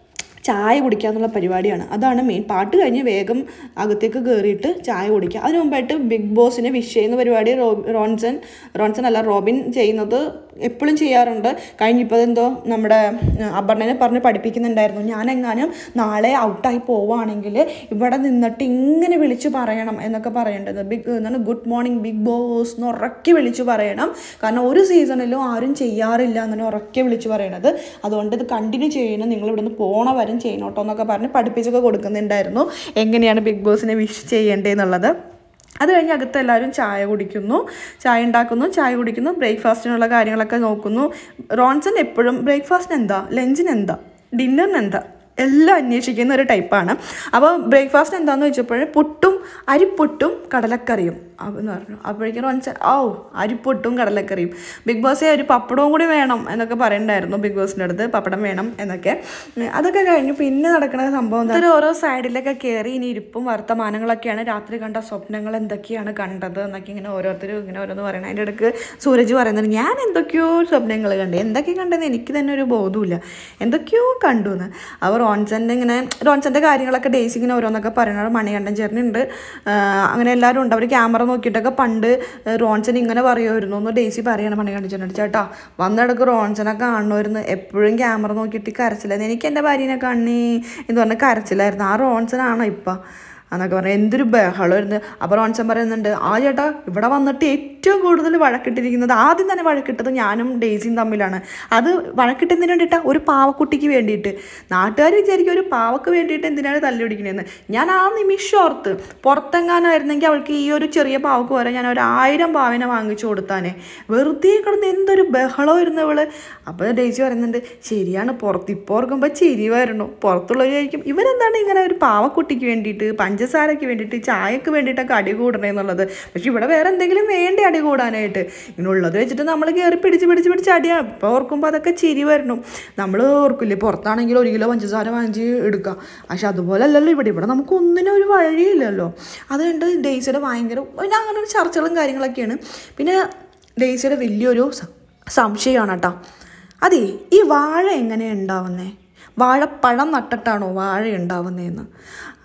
ചായ കുടിക്കുക എന്നുള്ള പരിപാടിയാണ് അതാണ് മെയിൻ പാട്ട് കഴിഞ്ഞ് വേഗം അകത്തേക്ക് കയറിയിട്ട് ചായ കുടിക്കുക അതിന് മുമ്പായിട്ട് ബിഗ് ബോസിനെ വിഷ് ചെയ്യുന്ന പരിപാടി റോ റോൺസൺ റോൺസൺ അല്ല റോബിൻ ചെയ്യുന്നത് എപ്പോഴും ചെയ്യാറുണ്ട് കഴിഞ്ഞിപ്പോൾ എന്തോ നമ്മുടെ ഉം, അപർണനെ പറഞ്ഞ് പഠിപ്പിക്കുന്നുണ്ടായിരുന്നു ഞാനെങ്ങാനും നാളെ ഔട്ടായി പോവുകയാണെങ്കിൽ ഇവിടെ നിന്നിട്ട് ഇങ്ങനെ വിളിച്ച് പറയണം എന്നൊക്കെ പറയേണ്ടത് ബിഗ് എന്താണ് ഗുഡ് മോർണിംഗ് ബിഗ് ബോസ് എന്ന് ഉറക്കെ വിളിച്ച് പറയണം കാരണം ഒരു സീസണിലും ആരും ചെയ്യാറില്ല എന്നാണ് ഉറക്കെ വിളിച്ച് പറയണത് അതുകൊണ്ട് ഇത് കണ്ടിന്യൂ ചെയ്യണം നിങ്ങൾ ഇവിടുന്ന് പോണ വരും ചെയ്യണം കേട്ടോ എന്നൊക്കെ പറഞ്ഞ് പഠിപ്പിച്ചൊക്കെ കൊടുക്കുന്നുണ്ടായിരുന്നു എങ്ങനെയാണ് ബിഗ് ബോസിനെ വിഷ് ചെയ്യേണ്ടതെന്നുള്ളത് അത് കഴിഞ്ഞ് അകത്ത് എല്ലാവരും ചായ കുടിക്കുന്നു ചായ ഉണ്ടാക്കുന്നു ചായ കുടിക്കുന്നു ബ്രേക്ക്ഫാസ്റ്റിനുള്ള കാര്യങ്ങളൊക്കെ നോക്കുന്നു റോൺസൺ എപ്പോഴും ബ്രേക്ക്ഫാസ്റ്റിന് എന്താ ലഞ്ചിന് എന്താ ഡിന്നറിന് എന്താ എല്ലാം അന്വേഷിക്കുന്ന ഒരു ടൈപ്പാണ് അപ്പോൾ ബ്രേക്ക്ഫാസ്റ്റ് എന്താണെന്ന് വെച്ചപ്പോൾ പുട്ടും അരിപ്പുട്ടും കടലക്കറിയും അപ്പോൾ എന്ന് പറഞ്ഞു അപ്പോഴേക്കും റോൺസൺ ഓ അരിപ്പൊട്ടും കടലക്കറിയും ബിഗ് ബോസേ ഒരു പപ്പടവും കൂടി വേണം എന്നൊക്കെ പറയണ്ടായിരുന്നു ബിഗ് ബോസിൻ്റെ അടുത്ത് പപ്പടം വേണം എന്നൊക്കെ ഉം, അതൊക്കെ കഴിഞ്ഞു പിന്നെ നടക്കുന്ന സംഭവം എന്താ ഒരു ഓരോ സൈഡിലൊക്കെ കയറി ഇനി ഇരിപ്പും വർത്തമാനങ്ങളൊക്കെയാണ് രാത്രി കണ്ട സ്വപ്നങ്ങൾ എന്തൊക്കെയാണ് കണ്ടത് എന്നൊക്കെ ഇങ്ങനെ ഓരോരുത്തരും ഇങ്ങനെ ഓരോന്ന് പറയണം അതിൻ്റെ ഇടയ്ക്ക് സൂരജ് പറയുന്നത് ഞാൻ എന്തൊക്കെയോ സ്വപ്നങ്ങൾ കണ്ടു എന്തൊക്കെ കണ്ടെന്ന് എനിക്ക് തന്നെ ഒരു ബോധമില്ല എന്തൊക്കെയോ കണ്ടു എന്ന് അവർ റോൺസൻ്റെ ഇങ്ങനെ റോൺസൻ്റെ കാര്യങ്ങളൊക്കെ ഡേയ്സ് ഇങ്ങനെ ഓരോന്നൊക്കെ പറയണത് മണികണ്ഠൻ ചേട്ടനുണ്ട് ആഹ് അങ്ങനെ എല്ലാവരും ഉണ്ട് അവർ ക്യാമറ നോക്കിയിട്ടൊക്കെ പണ്ട് റോൺസൺ ഇങ്ങനെ പറയുമായിരുന്നു എന്ന് ഡേയ്സി പറയണം മണികണ്ഠൻ ചേട്ടൻ ചേട്ടാ വന്നിടക്ക് റോൺസനെ കാണുമായിരുന്നു എപ്പോഴും ക്യാമറ നോക്കിയിട്ട് കരച്ചിലായിരുന്നു എനിക്ക് എൻ്റെ ഭാര്യനെ കാണി എന്ന് പറഞ്ഞ് കരച്ചിലായിരുന്നു ആ റോൺസനാണോ ഇപ്പം എന്നൊക്കെ പറഞ്ഞു എന്തൊരു ബഹളമായിരുന്നു അപ്പോൾ റോൺസൺ പറയുന്നുണ്ട് ആ ചേട്ടാ ഇവിടെ വന്നിട്ട് ഏറ്റവും കൂടുതൽ വഴക്കിട്ടിരിക്കുന്നത് ആദ്യം തന്നെ വഴക്കിട്ടത് ഞാനും ഡെയ്സിയും തമ്മിലാണ് അത് വഴക്കിട്ടതിന് വേണ്ടിയിട്ടാണ് ഒരു പാവക്കുട്ടിക്ക് വേണ്ടിയിട്ട് നാട്ടുകാർ വിചാരിക്കും ഒരു പാവക്ക് വേണ്ടിയിട്ട് എന്തിനാണ് തല്ലുപിടിക്കണതെന്ന് ഞാൻ ആ നിമിഷം ഓർത്ത് പുറത്തെങ്ങാനായിരുന്നെങ്കിൽ അവൾക്ക് ഈ ഒരു ചെറിയ പാവക്ക് വരെ ഞാൻ ഒരു ആയിരം പാവിനെ വാങ്ങിച്ചു കൊടുത്താനെ വെറുതെ കിടന്ന് എന്തൊരു ബഹളമായിരുന്നു ഇവള് അപ്പോൾ ഡേയ്സി പറയുന്നുണ്ട് ശരിയാണ് പുറത്ത് ഇപ്പോൾ ഓർക്കുമ്പോൾ ചിരി വരണു പുറത്തുള്ളവരായിരിക്കും ഇവരെന്താണ് ഇങ്ങനെ ഒരു പാവക്കുട്ടിക്ക് വേണ്ടിയിട്ട് പഞ്ചസാരയ്ക്ക് വേണ്ടിയിട്ട് ചായക്ക് വേണ്ടിയിട്ടൊക്കെ അടി കൂടണേ എന്നുള്ളത് പക്ഷെ ഇവിടെ വേറെ എന്തെങ്കിലും വേണ്ടേ അടി കൂടാനായിട്ട് ഇങ്ങനെ ഉള്ളത് വെച്ചിട്ട് നമ്മൾ കയറി പിടിച്ച് പിടിച്ച് പിടിച്ച് അടിയാണ് ഇപ്പോൾ ഓർക്കുമ്പോൾ അതൊക്കെ ചിരി വരണം നമ്മൾ ഓർക്കില്ലേ പുറത്താണെങ്കിൽ ഒരു കിലോ പഞ്ചസാര വാങ്ങിച്ച് എടുക്കാം പക്ഷെ അതുപോലെ അല്ലല്ലോ ഇവിടെ ഇവിടെ നമുക്ക് ഒന്നിനും ഒരു വഴിയില്ലല്ലോ അതുകൊണ്ട് ഡേയ്സിയുടെ ഭയങ്കര പിന്നെ അങ്ങനെ ഒരു ചർച്ചകളും കാര്യങ്ങളൊക്കെയാണ് പിന്നെ ഡേയ്സിയുടെ വലിയൊരു സ- സംശയമാണ് കേട്ടോ അതെ ഈ വാഴ എങ്ങനെയാണ് ഉണ്ടാവുന്നേ വാഴപ്പഴം നട്ടിട്ടാണോ വാഴ ഉണ്ടാവുന്നതെന്ന്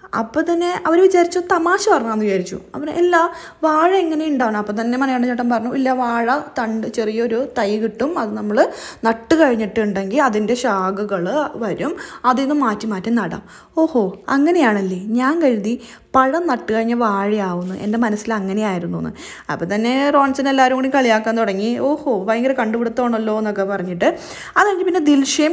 അപ്പോൾ തന്നെ അവർ വിചാരിച്ചു തമാശ പറഞ്ഞാന്ന് വിചാരിച്ചു അവർ എല്ലാ വാഴ എങ്ങനെ ഉണ്ടാവണം അപ്പോൾ തന്നെ മലയാള ചേട്ടൻ പറഞ്ഞു ഇല്ല വാഴ തണ്ട് ചെറിയൊരു തൈ കിട്ടും അത് നമ്മൾ നട്ട് കഴിഞ്ഞിട്ടുണ്ടെങ്കിൽ അതിൻ്റെ ശാഖകൾ വരും അതിൽ നിന്ന് മാറ്റി മാറ്റി നടാം ഓഹോ അങ്ങനെയാണല്ലേ ഞാൻ കരുതി പഴം നട്ട് കഴിഞ്ഞ വാഴയാവുന്നു എൻ്റെ മനസ്സിൽ അങ്ങനെയായിരുന്നു എന്ന് അപ്പോൾ തന്നെ റോൺസൺ എല്ലാവരും കൂടി കളിയാക്കാൻ തുടങ്ങി ഓഹോ ഭയങ്കര കണ്ടുപിടുത്തമാണല്ലോ എന്നൊക്കെ പറഞ്ഞിട്ട് അത് കഴിഞ്ഞ് പിന്നെ ദിൽഷയും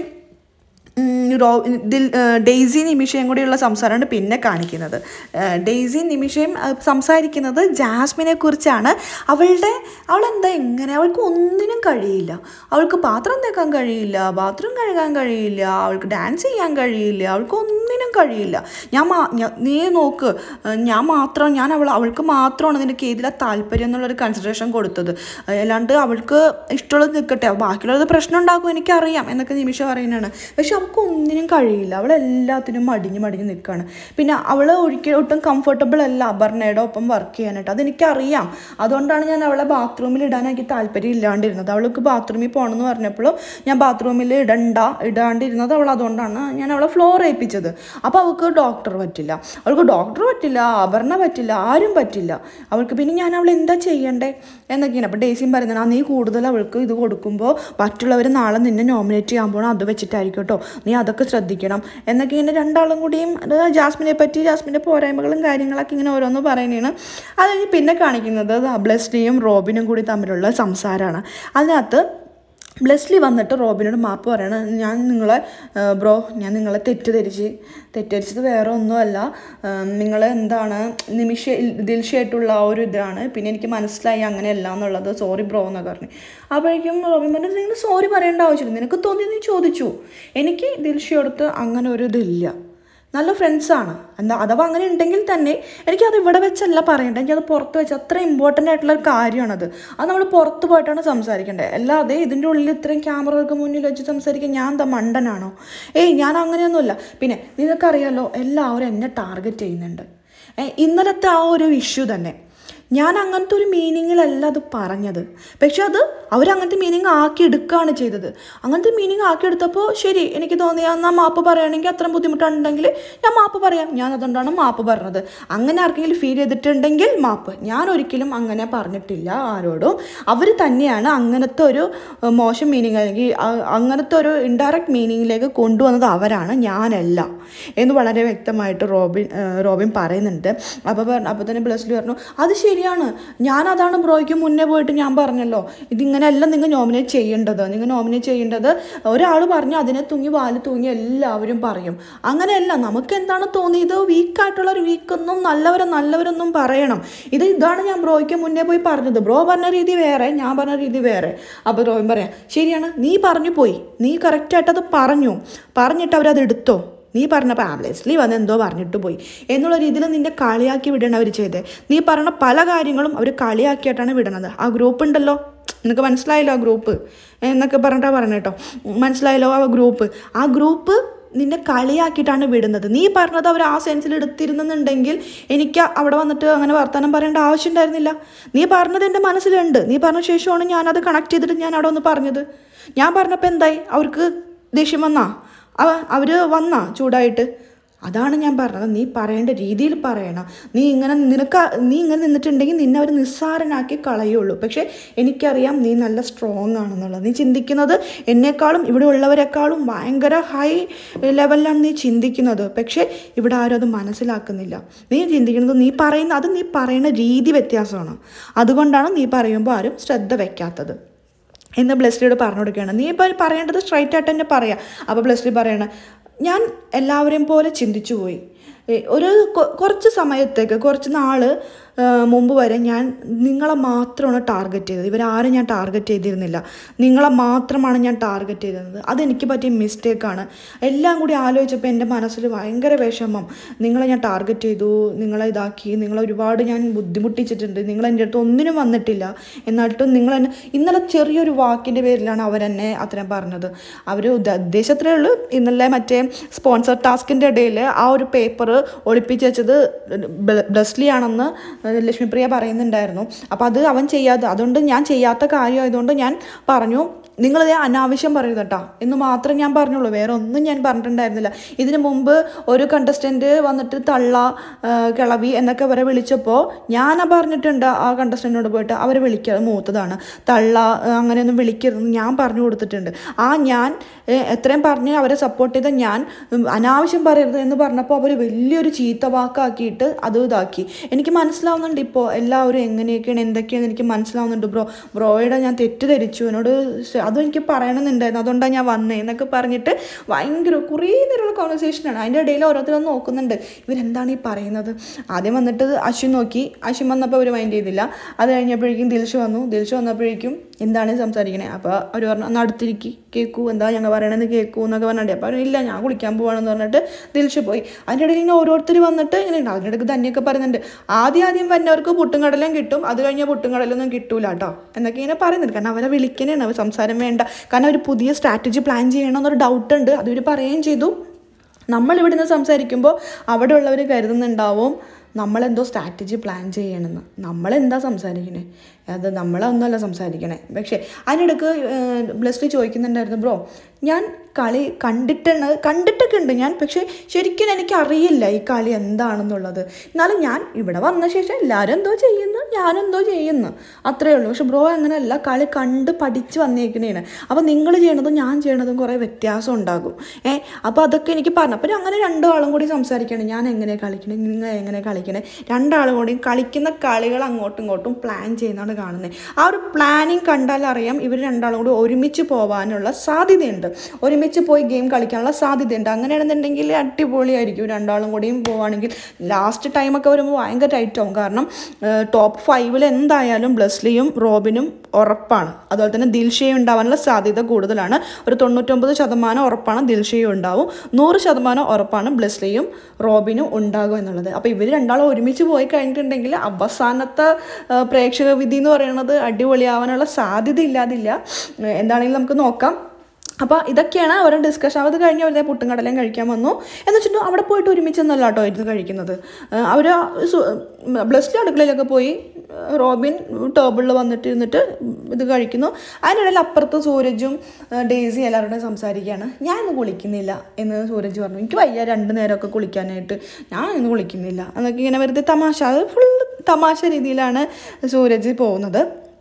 ഉം, റോ ദിൽ ഏഹ് ഡെയ്സി നിമിഷയും കൂടിയുള്ള സംസാരമാണ് പിന്നെ കാണിക്കുന്നത് ഏഹ് ഡെയ്സി നിമിഷയും ഏഹ് സംസാരിക്കുന്നത് ജാസ്മിനെ കുറിച്ചാണ് അവളുടെ അവളെന്താ എങ്ങനെ അവൾക്ക് ഒന്നിനും കഴിയില്ല അവൾക്ക് പാത്രം തേക്കാൻ കഴിയില്ല ബാത്റൂം കഴുകാൻ കഴിയില്ല അവൾക്ക് ഡാൻസ് ചെയ്യാൻ കഴിയില്ല അവൾക്ക് ഒന്നിനും കഴിയില്ല ഞാൻ മാ ഞാ- നീ നോക്ക് ഏഹ് ഞാൻ മാത്രം ഞാൻ അവൾ അവൾക്ക് മാത്രമാണ് നിനക്ക് ഏതിലാ താല്പര്യം എന്നുള്ളൊരു കൺസിഡറേഷൻ കൊടുത്തത് ഏഹ് അല്ലാണ്ട് അവൾക്ക് ഇഷ്ടമുള്ളത് നിൽക്കട്ടെ ബാക്കിയുള്ളത് പ്രശ്നം ഉണ്ടാക്കും എനിക്കറിയാം എന്നൊക്കെ നിമിഷ പറയുന്നതാണ് പക്ഷെ അവൾക്ക് ഒന്നിനും കഴിയില്ല അവൾ എല്ലാത്തിനും മടിഞ്ഞ് മടിഞ്ഞ് നിൽക്കുകയാണ് പിന്നെ അവൾ ഒരിക്കലും ഒട്ടും കംഫർട്ടബിൾ അല്ല അപർണയുടെ ഒപ്പം വർക്ക് ചെയ്യാനായിട്ട് അതെനിക്കറിയാം അതുകൊണ്ടാണ് ഞാൻ അവളെ ബാത്റൂമിൽ ഇടാൻ എനിക്ക് താല്പര്യം ഇല്ലാണ്ടിരുന്നത് അവൾക്ക് ബാത്റൂമിൽ പോകണമെന്ന് പറഞ്ഞപ്പോഴും ഞാൻ ബാത്റൂമിൽ ഇടണ്ട ഇടാണ്ടിരുന്നത് അവൾ അതുകൊണ്ടാണ് ഞാൻ അവളെ ഫ്ലോർ ഏൽപ്പിച്ചത് അപ്പോൾ അവൾക്ക് ഡോക്ടർ പറ്റില്ല അവൾക്ക് ഡോക്ടർ പറ്റില്ല അപർണ പറ്റില്ല ആരും പറ്റില്ല അവൾക്ക് പിന്നെ ഞാൻ അവൾ എന്താ ചെയ്യണ്ടേ എന്നൊക്കെയാണ് അപ്പോൾ ഡേസിയും പറയുന്നത് ആ നീ കൂടുതൽ അവൾക്ക് ഇത് കൊടുക്കുമ്പോൾ മറ്റുള്ളവർ നാളെ നിന്നെ നോമിനേറ്റ് ചെയ്യാൻ പോകണം അത് വെച്ചിട്ടായിരിക്കും കേട്ടോ നീ അതൊക്കെ ശ്രദ്ധിക്കണം എന്നൊക്കെ ഇങ്ങനെ രണ്ടാളും കൂടിയും അത് ജാസ്മിനെ പറ്റി ജാസ്മിൻ്റെ പോരായ്മകളും കാര്യങ്ങളൊക്കെ ഇങ്ങനെ ഓരോന്ന് പറയുന്നതാണ് അത് കഴിഞ്ഞ് പിന്നെ കാണിക്കുന്നത് ബ്ലെസ്ലിയും റോബിനും കൂടി തമ്മിലുള്ള സംസാരമാണ് അതിനകത്ത് ബ്ലെസ്ലി വന്നിട്ട് റോബിനോട് മാപ്പ് പറയണം ഞാൻ നിങ്ങളെ ബ്രോ ഞാൻ നിങ്ങളെ തെറ്റിദ്ധരിച്ച് തെറ്റിദ്ധരിച്ചത് വേറെ ഒന്നുമല്ല നിങ്ങൾ എന്താണ് നിമിഷ ദിൽഷയായിട്ടുള്ള ആ ഒരു ഇതാണ് പിന്നെ എനിക്ക് മനസ്സിലായി അങ്ങനെയല്ല എന്നുള്ളത് സോറി ബ്രോ എന്നൊക്കെ പറഞ്ഞു അപ്പോഴേക്കും റോബിൻ പറഞ്ഞു നിങ്ങൾ സോറി പറയേണ്ട ആവശ്യമില്ല നിനക്ക് തോന്നി നീ ചോദിച്ചു എനിക്ക് ദിൽഷയോടത്ത് അങ്ങനെ ഒരു ഇതില്ല നല്ല ഫ്രണ്ട്സാണ് എന്താ അഥവാ അങ്ങനെ ഉണ്ടെങ്കിൽ തന്നെ എനിക്കത് ഇവിടെ വെച്ചല്ല പറയേണ്ടത് എനിക്കത് പുറത്ത് വെച്ച് അത്ര ഇമ്പോർട്ടൻ്റ് ആയിട്ടുള്ള ഒരു കാര്യമാണത് അത് നമ്മൾ പുറത്ത് പോയിട്ടാണ് സംസാരിക്കേണ്ടത് അല്ലാതെ ഇതിൻ്റെ ഉള്ളിൽ ഇത്രയും ക്യാമറകൾക്ക് മുന്നിൽ വെച്ച് സംസാരിക്കാൻ ഞാൻ എന്താ മണ്ടനാണോ ഏയ് ഞാൻ അങ്ങനെയൊന്നുമില്ല പിന്നെ നിങ്ങൾക്കറിയാലോ എല്ലാവരും എന്നെ ടാർഗറ്റ് ചെയ്യുന്നുണ്ട് ഏ, ഇന്നലത്തെ ആ ഒരു ഇഷ്യൂ തന്നെ ഞാൻ അങ്ങനത്തെ ഒരു മീനിങ്ങിലല്ല അത് പറഞ്ഞത് പക്ഷെ അത് അവരങ്ങനത്തെ മീനിങ് ആക്കി എടുക്കുകയാണ് ചെയ്തത് അങ്ങനത്തെ മീനിങ് ആക്കി എടുത്തപ്പോൾ ശരി എനിക്ക് തോന്നി എന്നാൽ മാപ്പ് പറയുകയാണെങ്കിൽ അത്രയും ബുദ്ധിമുട്ടുണ്ടെങ്കിൽ ഞാൻ മാപ്പ് പറയാം ഞാൻ അതുകൊണ്ടാണ് മാപ്പ് പറഞ്ഞത് അങ്ങനെ ആർക്കെങ്കിലും ഫീൽ ചെയ്തിട്ടുണ്ടെങ്കിൽ മാപ്പ് ഞാൻ ഒരിക്കലും അങ്ങനെ പറഞ്ഞിട്ടില്ല ആരോടും അവർ തന്നെയാണ് അങ്ങനത്തെ ഒരു ഏഹ്, മോശം മീനിങ് അല്ലെങ്കിൽ അ- അങ്ങനത്തെ ഒരു ഇൻഡയറക്റ്റ് മീനിങ്ങിലേക്ക് കൊണ്ടുവന്നത് അവരാണ് ഞാനല്ല എന്ന് വളരെ വ്യക്തമായിട്ട് റോബിൻ ഏഹ്, റോബിൻ പറയുന്നുണ്ട് അപ്പോൾ പറഞ്ഞു അപ്പോൾ തന്നെ ബ്ലസ്ലി പറഞ്ഞു അത് ശരിയാണ് ഞാൻ അതാണ് ബ്രോയ്ക്ക് മുന്നേ പോയിട്ട് ഞാൻ പറഞ്ഞല്ലോ ഇതിങ്ങനെയല്ല നിങ്ങൾ നോമിനേറ്റ് ചെയ്യേണ്ടത് നിങ്ങൾ നോമിനേറ്റ് ചെയ്യേണ്ടത് ഒരാൾ പറഞ്ഞു അതിനെ തൂങ്ങി വാല് തൂങ്ങി എല്ലാവരും പറയും അങ്ങനെയല്ല നമുക്ക് എന്താണ് തോന്നിയത് വീക്കായിട്ടുള്ള ഒരു വീക്കൊന്നും നല്ലവരെ നല്ലവരൊന്നും പറയണം ഇത് ഇതാണ് ഞാൻ ബ്രോയ്ക്ക് മുന്നേ പോയി പറഞ്ഞത് ബ്രോ പറഞ്ഞ രീതി വേറെ ഞാൻ പറഞ്ഞ രീതി വേറെ അപ്പോൾ റോബിൻ പറയാം ശരിയാണ് നീ പറഞ്ഞു പോയി നീ കറക്റ്റായിട്ട് അത് പറഞ്ഞു പറഞ്ഞിട്ട് അവരത് എടുത്തോ നീ പറഞ്ഞപ്പോൾ ആ ലെസ്ലി വന്ന് എന്തോ പറഞ്ഞിട്ട് പോയി എന്നുള്ള രീതിയിൽ നിന്നെ കളിയാക്കി വിടണം അവർ ചെയ്തത് നീ പറഞ്ഞ പല കാര്യങ്ങളും അവർ കളിയാക്കിയിട്ടാണ് വിടണത് ആ ഗ്രൂപ്പ് ഉണ്ടല്ലോ നിനക്ക് മനസ്സിലായല്ലോ ആ ഗ്രൂപ്പ് എന്നൊക്കെ പറഞ്ഞിട്ടാണ് പറഞ്ഞത് കേട്ടോ മനസ്സിലായല്ലോ ആ ഗ്രൂപ്പ് ആ ഗ്രൂപ്പ് നിന്നെ കളിയാക്കിയിട്ടാണ് വിടുന്നത് നീ പറഞ്ഞത് അവർ ആ സെൻസിൽ എടുത്തിരുന്നെന്നുണ്ടെങ്കിൽ എനിക്ക് അവിടെ വന്നിട്ട് അങ്ങനെ വർത്തമാനം പറയേണ്ട ആവശ്യം ഉണ്ടായിരുന്നില്ല നീ പറഞ്ഞത് എൻ്റെ മനസ്സിലുണ്ട് നീ പറഞ്ഞ ശേഷമാണ് ഞാനത് കണക്ട് ചെയ്തിട്ട് ഞാൻ അവിടെ ഒന്ന് പറഞ്ഞത് ഞാൻ പറഞ്ഞപ്പോൾ എന്തായി അവർക്ക് ദേഷ്യം വന്നാ അവ അവർ വന്നാ ചൂടായിട്ട് അതാണ് ഞാൻ പറഞ്ഞത് നീ പറയേണ്ട രീതിയിൽ പറയണം നീ ഇങ്ങനെ നിനക്ക് നീ ഇങ്ങനെ നിന്നിട്ടുണ്ടെങ്കിൽ നിന്നെ അവർ നിസ്സാരനാക്കി കളയുള്ളൂ പക്ഷേ എനിക്കറിയാം നീ നല്ല സ്ട്രോങ് ആണെന്നുള്ളത് നീ ചിന്തിക്കുന്നത് എന്നെക്കാളും ഇവിടെ ഉള്ളവരെക്കാളും ഭയങ്കര ഹൈ ലെവലിലാണ് നീ ചിന്തിക്കുന്നത് പക്ഷേ ഇവിടെ ആരും അത് മനസ്സിലാക്കുന്നില്ല നീ ചിന്തിക്കുന്നത് നീ പറയുന്ന അത് നീ പറയുന്ന രീതി വ്യത്യാസമാണ് അതുകൊണ്ടാണ് നീ പറയുമ്പോൾ ആരും ശ്രദ്ധ വയ്ക്കാത്തത് എന്ന് ബ്ലെസ്ലിയോട് പറഞ്ഞു കൊടുക്കുകയാണ് നീ ഇപ്പോൾ പറയേണ്ടത് സ്ട്രൈറ്റ് ആയിട്ട് തന്നെ പറയാം അപ്പോൾ ബ്ലെസ്ലി പറയണ ഞാൻ എല്ലാവരെയും പോലെ ചിന്തിച്ചു പോയി ഏ, ഒരു കൊ- കുറച്ച് സമയത്തേക്ക് കുറച്ച് നാൾ മുമ്പ് വരെ ഞാൻ നിങ്ങളെ മാത്രമാണ് ടാർഗറ്റ് ചെയ്തത് ഇവരാരും ഞാൻ ടാർഗറ്റ് ചെയ്തിരുന്നില്ല നിങ്ങളെ മാത്രമാണ് ഞാൻ ടാർഗറ്റ് ചെയ്തിരുന്നത് അതെനിക്ക് പറ്റിയ മിസ്റ്റേക്കാണ് എല്ലാം കൂടി ആലോചിച്ചപ്പോൾ എൻ്റെ മനസ്സിൽ ഭയങ്കര വിഷമം നിങ്ങളെ ഞാൻ ടാർഗറ്റ് ചെയ്തു നിങ്ങളെ ഇതാക്കി നിങ്ങളെ ഒരുപാട് ഞാൻ ബുദ്ധിമുട്ടിച്ചിട്ടുണ്ട് നിങ്ങൾ എൻ്റെ അടുത്ത് ഒന്നിനും വന്നിട്ടില്ല എന്നിട്ടും നിങ്ങൾ എന്നെ ഇന്നലെ ചെറിയൊരു വാക്കിൻ്റെ പേരിലാണ് അവരെന്നെ അത്രയും പറഞ്ഞത് അവർ ഉദ്ദേശത്രേ ഉള്ളൂ ഇന്നലെ മറ്റേ സ്പോൺസർ ടാസ്കിൻ്റെ ഇടയിൽ ആ ഒരു പേപ്പർ ഒളിപ്പിച്ച് വെച്ചത് ബ്ലസ്ലി ആണെന്ന് ലക്ഷ്മിപ്രിയ പറയുന്നുണ്ടായിരുന്നു അപ്പോൾ അത് അവൻ ചെയ്യാതെ അതുകൊണ്ട് ഞാൻ ചെയ്യാത്ത കാര്യമായതുകൊണ്ട് ഞാൻ പറഞ്ഞു നിങ്ങളിത് അനാവശ്യം പറയരുത് കേട്ടോ എന്ന് മാത്രം ഞാൻ പറഞ്ഞുള്ളൂ വേറെ ഒന്നും ഞാൻ പറഞ്ഞിട്ടുണ്ടായിരുന്നില്ല ഇതിനു മുമ്പ് ഒരു കണ്ടസ്റ്റൻറ്റ് വന്നിട്ട് തള്ള ആ, കിളവി എന്നൊക്കെ അവരെ വിളിച്ചപ്പോൾ ഞാൻ പറഞ്ഞിട്ടുണ്ട് ആ കണ്ടസ്റ്റൻറ്റിനോട് പോയിട്ട് അവരെ വിളിക്കുക മൂത്തതാണ് തള്ള ആ, അങ്ങനെയൊന്നും വിളിക്കരുതെന്ന് ഞാൻ പറഞ്ഞു കൊടുത്തിട്ടുണ്ട് ആ ഞാൻ ഏ, എത്രയും പറഞ്ഞ് അവരെ സപ്പോർട്ട് ചെയ്ത ഞാൻ ഉം, അനാവശ്യം പറയരുത് എന്ന് പറഞ്ഞപ്പോൾ അവർ വലിയൊരു ചീത്ത വാക്കാക്കിയിട്ട് അത് ഇതാക്കി എനിക്ക് മനസ്സിലാവുന്നുണ്ട് ഇപ്പോൾ എല്ലാവരും എങ്ങനെയൊക്കെയാണ് എന്തൊക്കെയാണ് എനിക്ക് മനസ്സിലാവുന്നുണ്ട് ബ്രോ ബ്രോയുടെ ഞാൻ തെറ്റിദ്ധരിച്ചു എന്നോട് ശ- അതും എനിക്ക് പറയണമെന്നുണ്ടായിരുന്നു അതുകൊണ്ടാണ് ഞാൻ വന്നേ എന്നൊക്കെ പറഞ്ഞിട്ട് ഭയങ്കര കുറേ നേരമുള്ള കോൺവെർസേഷനാണ് അതിൻ്റെ ഇടയിൽ ഓരോരുത്തരും നോക്കുന്നുണ്ട് ഇവരെന്താണ് ഈ പറയുന്നത് ആദ്യം വന്നിട്ട് അശ്വിൻ നോക്കി അശ്വിൻ വന്നപ്പോൾ അവർ മൈൻഡ് ചെയ്തില്ല അത് കഴിഞ്ഞപ്പോഴേക്കും ദിൽഷ് വന്നു ദിൽഷ് വന്നപ്പോഴേക്കും എന്താണ് സംസാരിക്കണേ അപ്പോൾ അവർ പറഞ്ഞു ഒന്ന് അടുത്തിരിക്കി കേൾക്കൂ എന്താ ഞങ്ങൾ പറയണമെന്ന് കേൾക്കൂ എന്നൊക്കെ പറഞ്ഞിട്ട് അപ്പോൾ അവർ ഇല്ല ഞാൻ കുളിക്കാൻ പോവാണെന്ന് പറഞ്ഞിട്ട് ദിൽഷ് പോയി അതിൻ്റെ ഇടയിൽ ഇങ്ങനെ ഓരോരുത്തർ വന്നിട്ട് ഇങ്ങനെ ഉണ്ട് അതിൻ്റെ ഇടയ്ക്ക് തന്നെയൊക്കെ പറയുന്നുണ്ട് ആദ്യം ആദ്യം വരുന്നവർക്ക് പുട്ടും കടലും കിട്ടും അത് കഴിഞ്ഞാൽ പുട്ടും കടലൊന്നും കിട്ടൂല കേട്ടോ എന്നൊക്കെ ഇങ്ങനെ പറയുന്നുണ്ട് കാരണം അവരെ വിളിക്കണേണ് അവർ സംസാരം വേണ്ട കാരണം അവർ പുതിയ സ്ട്രാറ്റജി പ്ലാൻ ചെയ്യണമെന്നൊരു ഡൗട്ട് ഉണ്ട് അതിവർ പറയുകയും ചെയ്തു നമ്മൾ ഇവിടെ നിന്ന് സംസാരിക്കുമ്പോൾ അവിടെ ഉള്ളവർ കരുതുന്നുണ്ടാവും നമ്മളെന്തോ സ്ട്രാറ്റജി പ്ലാൻ ചെയ്യണമെന്ന് നമ്മളെന്താ സംസാരിക്കണേ അത് നമ്മളൊന്നുമല്ല സംസാരിക്കണേ പക്ഷേ അതിനിടയ്ക്ക് ബ്ലസ്ലി ചോദിക്കുന്നുണ്ടായിരുന്നു ബ്രോ ഞാൻ കളി കണ്ടിട്ടുണ്ട് കണ്ടിട്ടൊക്കെ ഉണ്ട് ഞാൻ പക്ഷേ ശരിക്കും എനിക്ക് അറിയില്ല ഈ കളി എന്താണെന്നുള്ളത് എന്നാലും ഞാൻ ഇവിടെ വന്ന ശേഷം എല്ലാവരും എന്തോ ചെയ്യുന്നു ഞാനെന്തോ ചെയ്യുന്നു അത്രേ ഉള്ളൂ പക്ഷെ ബ്രോ അങ്ങനെയല്ല കളി കണ്ട് പഠിച്ച് വന്നേക്കണേണ് അപ്പോൾ നിങ്ങൾ ചെയ്യണതും ഞാൻ ചെയ്യണതും കുറേ വ്യത്യാസം ഉണ്ടാകും ഏ അപ്പോൾ അതൊക്കെ എനിക്ക് പറഞ്ഞു അപ്പോൾ അങ്ങനെ രണ്ടാളും കൂടി സംസാരിക്കണം ഞാൻ എങ്ങനെ കളിക്കണേ നിങ്ങൾ എങ്ങനെ കളിക്കണേ രണ്ടാളും കൂടി കളിക്കുന്ന കളികൾ അങ്ങോട്ടും ഇങ്ങോട്ടും പ്ലാൻ ചെയ്യുന്നതാണ് കാണുന്നത് ആ ഒരു പ്ലാനിങ് കണ്ടാൽ അറിയാം ഇവർ രണ്ടാളും കൂടി ഒരുമിച്ച് പോകാനുള്ള സാധ്യതയുണ്ട് ഒരുമിച്ച് പോയി ഗെയിം കളിക്കാനുള്ള സാധ്യതയുണ്ട് അങ്ങനെയാണെന്നുണ്ടെങ്കിൽ അടിപൊളിയായിരിക്കും രണ്ടാളും കൂടിയും പോവുകയാണെങ്കിൽ ലാസ്റ്റ് ടൈമൊക്കെ വരുമ്പോൾ ഭയങ്കര ടൈറ്റ് ആവും കാരണം ടോപ്പ് ഫൈവിൽ എന്തായാലും ബ്ലസ്ലിയും റോബിനും ഉറപ്പാണ് അതുപോലെ തന്നെ ദിൽഷയും ഉണ്ടാവാനുള്ള സാധ്യത കൂടുതലാണ് ഒരു തൊണ്ണൂറ്റൊമ്പത് ശതമാനം ഉറപ്പാണ് ദിൽഷയും ഉണ്ടാവും നൂറ് ശതമാനം ഉറപ്പാണ് ബ്ലസ്ലിയും റോബിനും ഉണ്ടാകും എന്നുള്ളത് അപ്പോൾ ഇവർ രണ്ടാളും ഒരുമിച്ച് പോയി കഴിഞ്ഞിട്ടുണ്ടെങ്കിൽ അവസാനത്തെ ആ, പ്രേക്ഷക വിധി എന്ന് പറയുന്നത് അടിപൊളിയാവാനുള്ള സാധ്യത ഇല്ലാതില്ല ഏഹ് എന്താണെങ്കിലും നമുക്ക് നോക്കാം അപ്പോൾ ഇതൊക്കെയാണ് അവരുടെ ഡിസ്കഷൻ അത് കഴിഞ്ഞ് അവരുടെ പുട്ടും കടലയും കഴിക്കാൻ വന്നു എന്ന് വെച്ചിട്ട് അവിടെ പോയിട്ട് ഒരുമിച്ചൊന്നല്ല കേട്ടോ ഇരുന്ന് കഴിക്കുന്നത് അവർ ബ്ലസ്ലി അടുക്കളയിലൊക്കെ പോയി ആ, റോബിൻ ടേബിളിൽ വന്നിട്ട് ഇരുന്നിട്ട് ഇത് കഴിക്കുന്നു അതിനിടയിൽ അപ്പുറത്ത് സൂരജും ആ, ഡെയ്സി എല്ലാവരുടെയും സംസാരിക്കുകയാണ് ഞാൻ ഇന്ന് കുളിക്കുന്നില്ല എന്ന് സൂരജ് പറഞ്ഞു എനിക്ക് വയ്യ രണ്ട് നേരമൊക്കെ കുളിക്കാനായിട്ട് ഞാൻ ഇന്ന് കുളിക്കുന്നില്ല എന്നൊക്കെ ഇങ്ങനെ വെറുതെ തമാശ അത് ഫുൾ തമാശ രീതിയിലാണ് സൂരജ് പോകുന്നത്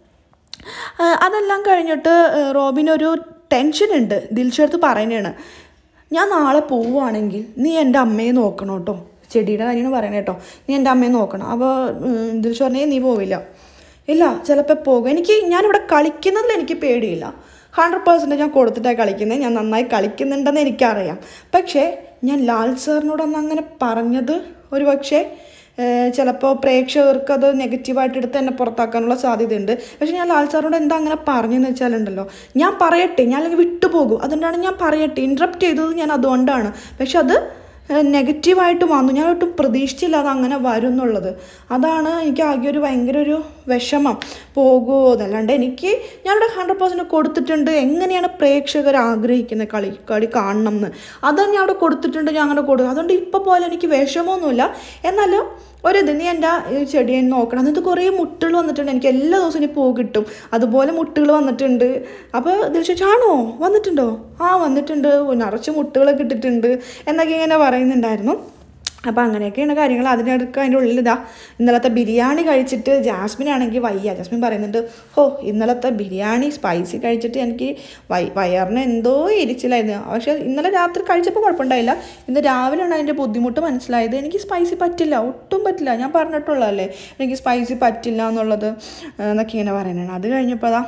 ആ, അതെല്ലാം കഴിഞ്ഞിട്ട് ആ, റോബിനൊരു ടെൻഷൻ ഉണ്ട് ദിൽഷടുത്ത് പറയുന്നതാണ് ഞാൻ നാളെ പോവുകയാണെങ്കിൽ നീ എൻ്റെ അമ്മയെ നോക്കണം കേട്ടോ ചെടിയുടെ കാര്യമാണ് പറയണേ കേട്ടോ നീ എൻ്റെ അമ്മയെ നോക്കണം അപ്പോൾ ദിൽഷ പറഞ്ഞേ നീ പോവില്ല ഇല്ല ചിലപ്പോൾ പോകും എനിക്ക് ഞാനിവിടെ കളിക്കുന്നതിൽ എനിക്ക് പേടിയില്ല ഹൺഡ്രഡ് പേഴ്സൻറ്റ് ഞാൻ കൊടുത്തിട്ടാണ് കളിക്കുന്നത് ഞാൻ നന്നായി കളിക്കുന്നുണ്ടെന്ന് എനിക്കറിയാം പക്ഷേ ഞാൻ ലാൽ സാറിനോടൊന്ന് അങ്ങനെ പറഞ്ഞത് ഒരു പക്ഷേ ചിലപ്പോൾ പ്രേക്ഷകർക്ക് അത് നെഗറ്റീവായിട്ട് എടുത്ത് എന്നെ പുറത്താക്കാനുള്ള സാധ്യതയുണ്ട് പക്ഷേ ഞാൻ ലാൽ സാറിനോട് എന്താ അങ്ങനെ പറഞ്ഞെന്ന് വെച്ചാലുണ്ടല്ലോ ഞാൻ പറയട്ടെ ഞാൻ അല്ലെങ്കിൽ വിട്ടുപോകും അതുകൊണ്ടാണ് ഞാൻ പറയട്ടെ ഇൻട്രപ്റ്റ് ചെയ്തത് ഞാൻ അതുകൊണ്ടാണ് പക്ഷെ അത് നെഗറ്റീവായിട്ട് വന്നു ഞാൻ ഒട്ടും പ്രതീക്ഷിച്ചില്ല അത് അങ്ങനെ വരും എന്നുള്ളത് അതാണ് എനിക്ക് ആകെ ഒരു ഭയങ്കര ഒരു വിഷമം പോകുമോ എന്നല്ലാണ്ട് എനിക്ക് ഞാനിവിടെ ഹൺഡ്രഡ് പെർസെൻറ്റ് കൊടുത്തിട്ടുണ്ട് എങ്ങനെയാണ് പ്രേക്ഷകർ ആഗ്രഹിക്കുന്ന കളി കളി കാണണം എന്ന് അതാണ് ഞാൻ അവിടെ കൊടുത്തിട്ടുണ്ട് ഞാൻ അങ്ങനെ കൊടുക്കും അതുകൊണ്ട് ഇപ്പോൾ പോലെ എനിക്ക് വിഷമമൊന്നുമില്ല എന്നാലും ഒരിത് നീ എൻ്റെ ഈ ചെടിയെ നോക്കണം എന്നിട്ട് കുറേ മുട്ടുകൾ വന്നിട്ടുണ്ട് എനിക്ക് എല്ലാ ദിവസവും ഇനി പൂ കിട്ടും അതുപോലെ മുട്ടുകൾ വന്നിട്ടുണ്ട് അപ്പോൾ ദിൽഷാണോ വന്നിട്ടുണ്ടോ ആ വന്നിട്ടുണ്ട് നിറച്ച് മുട്ടുകളൊക്കെ ഇട്ടിട്ടുണ്ട് എന്നൊക്കെ ഇങ്ങനെ പറയുന്നുണ്ടായിരുന്നു അപ്പോൾ അങ്ങനെയൊക്കെയാണ് കാര്യങ്ങൾ അതിനിടയ്ക്ക് അതിൻ്റെ ഉള്ളിൽ ഇതാ ഇന്നലത്തെ ബിരിയാണി കഴിച്ചിട്ട് ജാസ്മിൻ ആണെങ്കിൽ വയ്യ ജാസ്മിൻ പറയുന്നുണ്ട് ഓ ഇന്നലത്തെ ബിരിയാണി സ്പൈസി കഴിച്ചിട്ട് എനിക്ക് വൈ വയറിന് എന്തോ എരിച്ചിലായിരുന്നു പക്ഷേ ഇന്നലെ രാത്രി കഴിച്ചപ്പോൾ കുഴപ്പമുണ്ടായില്ല ഇന്ന് രാവിലെയാണ് അതിൻ്റെ ബുദ്ധിമുട്ട് മനസ്സിലായത് എനിക്ക് സ്പൈസി പറ്റില്ല ഒട്ടും പറ്റില്ല ഞാൻ പറഞ്ഞിട്ടുള്ളതല്ലേ എനിക്ക് സ്പൈസി പറ്റില്ല എന്നുള്ളത് ആ, എന്നൊക്കെ ഇങ്ങനെ പറയുന്നതാണ് അത് കഴിഞ്ഞപ്പോൾ അതാ